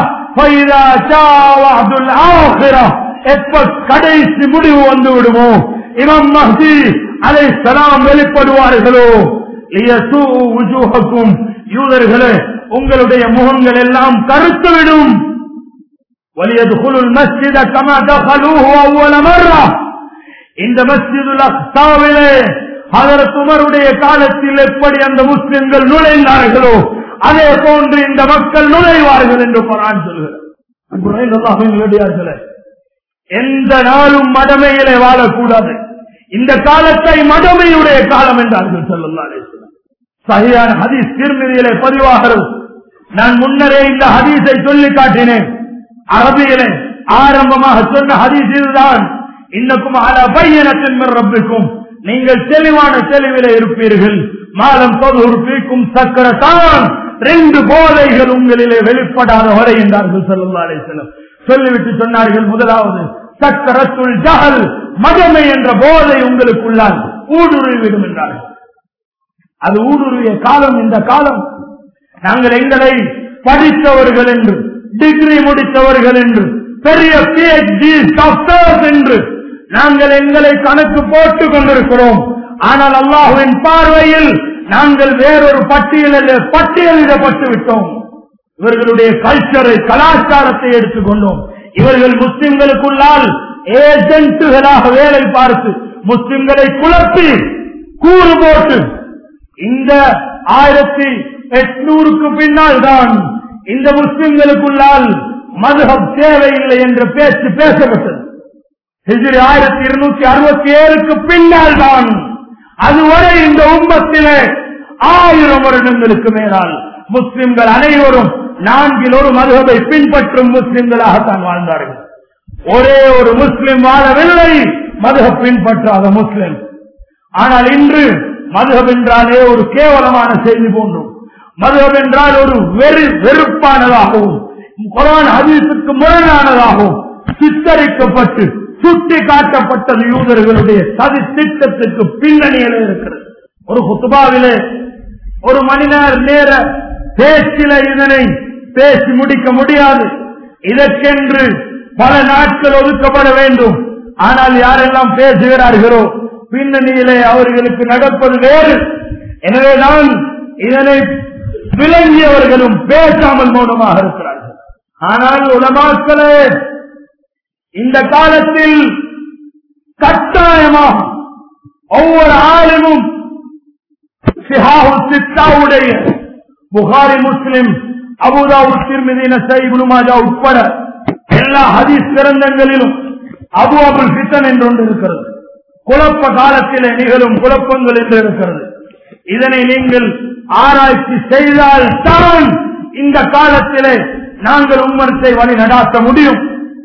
எப்ப கடைசி முடிவு வந்து விடுமோ இமம் மஹதி அதை சலாம் வெளிப்படுவார்களோ உஜூஹக்கும் யூதர்களே உங்களுடைய முகங்கள் எல்லாம் கருத்துவிடும் வலியதுகுலுல் மஸ்ஜித கமா தகலூஹு அவ்வல மர்ரா இந்த மஸ்ஜிதுல் அக்ஸாவிலே ஹதரத் உமருடைய காலத்தில் எப்படி அந்த முஸ்லிம்கள் நுழைந்தார்களோ அதே போன்று இந்த மக்கள் நுழைவார்கள் என்று குரான் சொல்கிறார் எந்த நாளும் மடமையிலே வாழக்கூடாது இந்த காலத்தை மடமையுடைய காலம் என்றார்கள் சொல்லலாரே சரியான ஹதீஸ் திருமதியிலே பதிவாகிறது நான் முன்னரே இந்த ஹதீஸை சொல்லி காட்டினேன் அரபியிலே ஆரம்பமாக சொன்ன ஹதீஸ் இதுதான் இன்னக்கும் அல பையனத்தின் ரப்பிக்கும் நீங்கள் தெளிவான தெளிவிலே இருப்பீர்கள் மாலம் பொதுப்பிக்கும் சக்கரத்தான் ரெண்டு போதைகள் உங்களிலே வெளிப்படாத வரை என்றார்கள் செல்லுவாரே செல்லும் சொல்லிவிட்டு சொன்னார்கள் முதலாவது சக்கரத்துள் ஜகல் மதமை என்ற போதை உங்களுக்குள்ளால் ஊடுருவிடும் என்றார்கள் அது ஊடுருவிய காலம் இந்த காலம் நாங்கள் எங்களை படித்தவர்கள் என்று டிகிரி முடித்தவர்கள் என்று பெரிய பிஹெச்டி டாக்டர்ஸ் என்று நாங்கள் எங்களை கணக்கு போட்டுக் கொண்டிருக்கிறோம் ஆனால் அல்லாஹுவின் பார்வையில் நாங்கள் வேறொரு பட்டியலில் பட்டியலிடப்பட்டு விட்டோம் இவர்களுடைய கல்ச்சரை கலாச்சாரத்தை எடுத்துக்கொண்டோம் இவர்கள் முஸ்லிம்களுக்குள்ளால் ஏஜென்ட்டுகளாக வேலை பார்த்து முஸ்லிம்களை குழப்பி கூறு போட்டு இந்த ஆயிரத்தி எட்நூறுக்கு பின்னால் தான் இந்த முஸ்லிம்களுக்குள்ளால் மதுகம் தேவையில்லை என்ற பேச்சு பேசப்பட்டது ஹிஜ்ரி ஆயிரத்தி இருநூத்தி அறுபத்தி ஏழுக்கு பின்னால் தான் அதுவரை இந்த உம்மத்திலே ஆயிரம் வருடங்களுக்கு மேலால் முஸ்லிம்கள் அனைவரும் நான்கில் ஒரு மதுகபை பின்பற்றும் முஸ்லிம்களாகத்தான் வாழ்ந்தார்கள் ஒரே ஒரு முஸ்லிம் வாழவில்லை மதுக பின்பற்றாத முஸ்லிம் ஆனால் இன்று மதுகம் என்றாலே ஒரு கேவலமான செய்தி போன்றும் மதுகம் என்றால் ஒரு வெறு வெறுப்பானதாகவும் குரான் ஹதீஸுக்கு முரணானதாகவும் சித்தரிக்கப்பட்டு சுட்டி காட்டப்பட்டது யூதர்களுடைய சதி திட்டத்துக்கு பின்னணியில இருக்கிறது ஒரு குத்துபாவிலே ஒரு மணி நேர நேர பேச்சில இதனை பேசி முடிக்க முடியாது இதற்கென்று பல நாட்கள் ஒதுக்கப்பட வேண்டும் ஆனால் யாரெல்லாம் பேசுகிறார்களோ பின்னணியிலே அவர்களுக்கு நடப்பது வேறு எனவேதான் இதனை விளங்கியவர்களும் பேசாமல் மௌனமாக இருக்கிறார்கள் ஆனால் உலமாக்களே இந்த காலத்தில் கட்டாயமாக ஒவ்வொரு ஆளுமும் சித்தாவுடைய புகாரி முஸ்லிம் அபுதாவு திருமதின சைபுல் மாஜா உட்பட எல்லா ஹதீஸ் கிரந்தங்களிலும் அபு அபுல் ஃபித்தன் என்று ஒன்று இருக்கிறது குழப்ப காலத்திலே நிகழும் குழப்பங்கள் என்று இருக்கிறது இதனை நீங்கள் ஆராய்ச்சி செய்தால் தான் இந்த காலத்திலே நாங்கள் உம்மரத்தை வழி நடாத்த முடியும்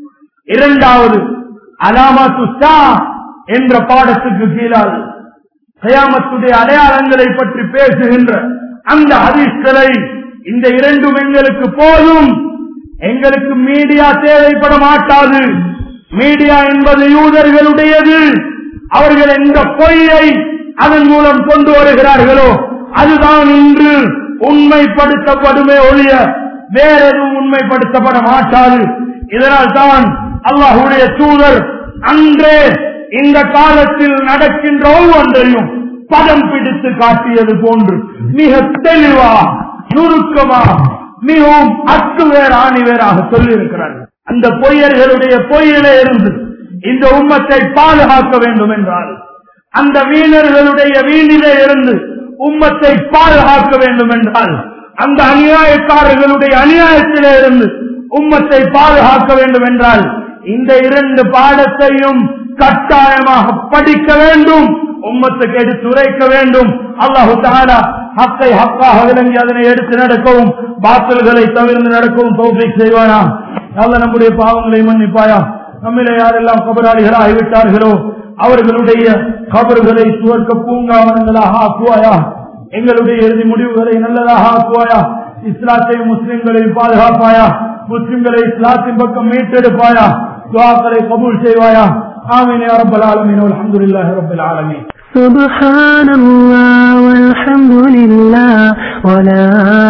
இரண்டாவது அலாமத்து சா என்ற பாடத்துக்கு கீழால் கயாமத்துடைய அடையாளங்களை பற்றி பேசுகின்ற அந்த ஹதீஸ்களை இந்த இரண்டும் எங்களுக்கு போதும் எங்களுக்கு மீடியா தேவைப்பட மாட்டாது மீடியா என்பது யூதர்களுடையது அவர்கள் எந்த பொய்யை அதன் மூலம் கொண்டு வருகிறார்களோ அதுதான் இன்று உண்மைப்படுத்தப்படுமே ஒழிய வேற எதுவும் உண்மைப்படுத்தப்பட மாட்டாது இதனால் தான் அல்லாஹுடைய தூதர் அன்றே இந்த காலத்தில் நடக்கின்ற ஒவ்வொன்றையும் பதம் பிடித்து காட்டியது போன்று மிக தெளிவா நுணுக்கமா மிகவும் அத்துவேர் ஆணிவேராக சொல்லியிருக்கிறார்கள் அந்த பொய்யர்களுடைய பொய்யிலே இருந்து இந்த உம்மத்தை பாதுகாக்க வேண்டும் என்றால் அந்த வீணர்களுடைய வீணிலே இருந்து உம்மத்தை பாதுகாக்க வேண்டும் என்றால் அந்த அநியாயக்காரர்களுடைய அநியாயத்திலே இருந்து உம்மத்தை பாதுகாக்க வேண்டும் என்றால் இந்த இரண்டு பாடத்தையும் கட்டாயமாக படிக்க வேண்டும் உம்மத்துக்கு எடுத்து உரைக்க வேண்டும் அல்லாஹு தாரா ஹக்கை ஹக்காக விளங்கி அதனை எடுத்து நடக்கவும் பாத்தல்களை தவிர்த்து நடக்கவும் தோல்வி செய்வானா நல்ல நம்முடைய பாவங்களை மன்னிப்பாயா நம்மிலே யாரெல்லாம் கபராளிகள் ஆகிவிட்டார்களோ அவர்களுடைய கபறுகளை சுவர்க்க பூங்காவனங்களாக ஆக்குவாயா எங்களுடைய இறுதி முடிவுகளை நல்லதாக ஆக்குவாயா இஸ்லாத்தையும் முஸ்லிம்களையும் பாதுகாப்பாயா முஸ்லிம்களை இஸ்லாத்தின் பக்கம் மீட்டெடுப்பாயா துவாக்களை கபூல் செய்வாயா ஆமீன் யா ரப்பல் ஆலமீன் அல்ஹம்துலில்லாஹி ரப்பில் ஆலமீன் سبحان الله والحمد لله ولا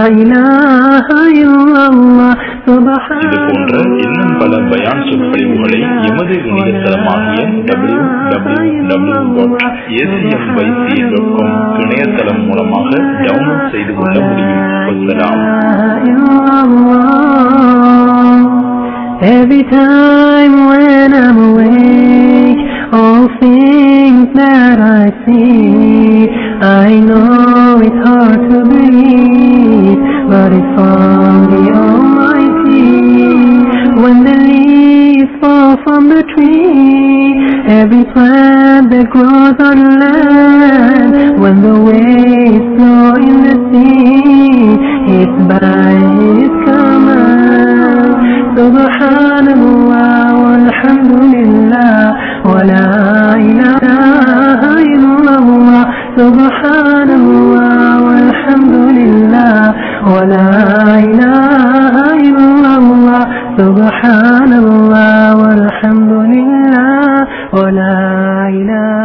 إله إلا الله இது سبحان போன்ற இன்னும் பல பயான் சொற்பொழிவுகளை எமது இணையதளமாகிய W W W dot ACMYC dot com இணையதளம் மூலமாக டவுன்லோட் செய்து கொள்ள முடியும் வசலாம் Every time when I'm awake, all things that I see, I know it's hard to believe, but it's from the Almighty. When the leaves fall from the tree, every plant that grows on land, when the waves flow in the sea, it's by His command. سبحان الله والحمد لله ولا إله إلا الله سبحان الله والحمد لله ولا إله إلا الله سبحان الله والحمد لله ولا إله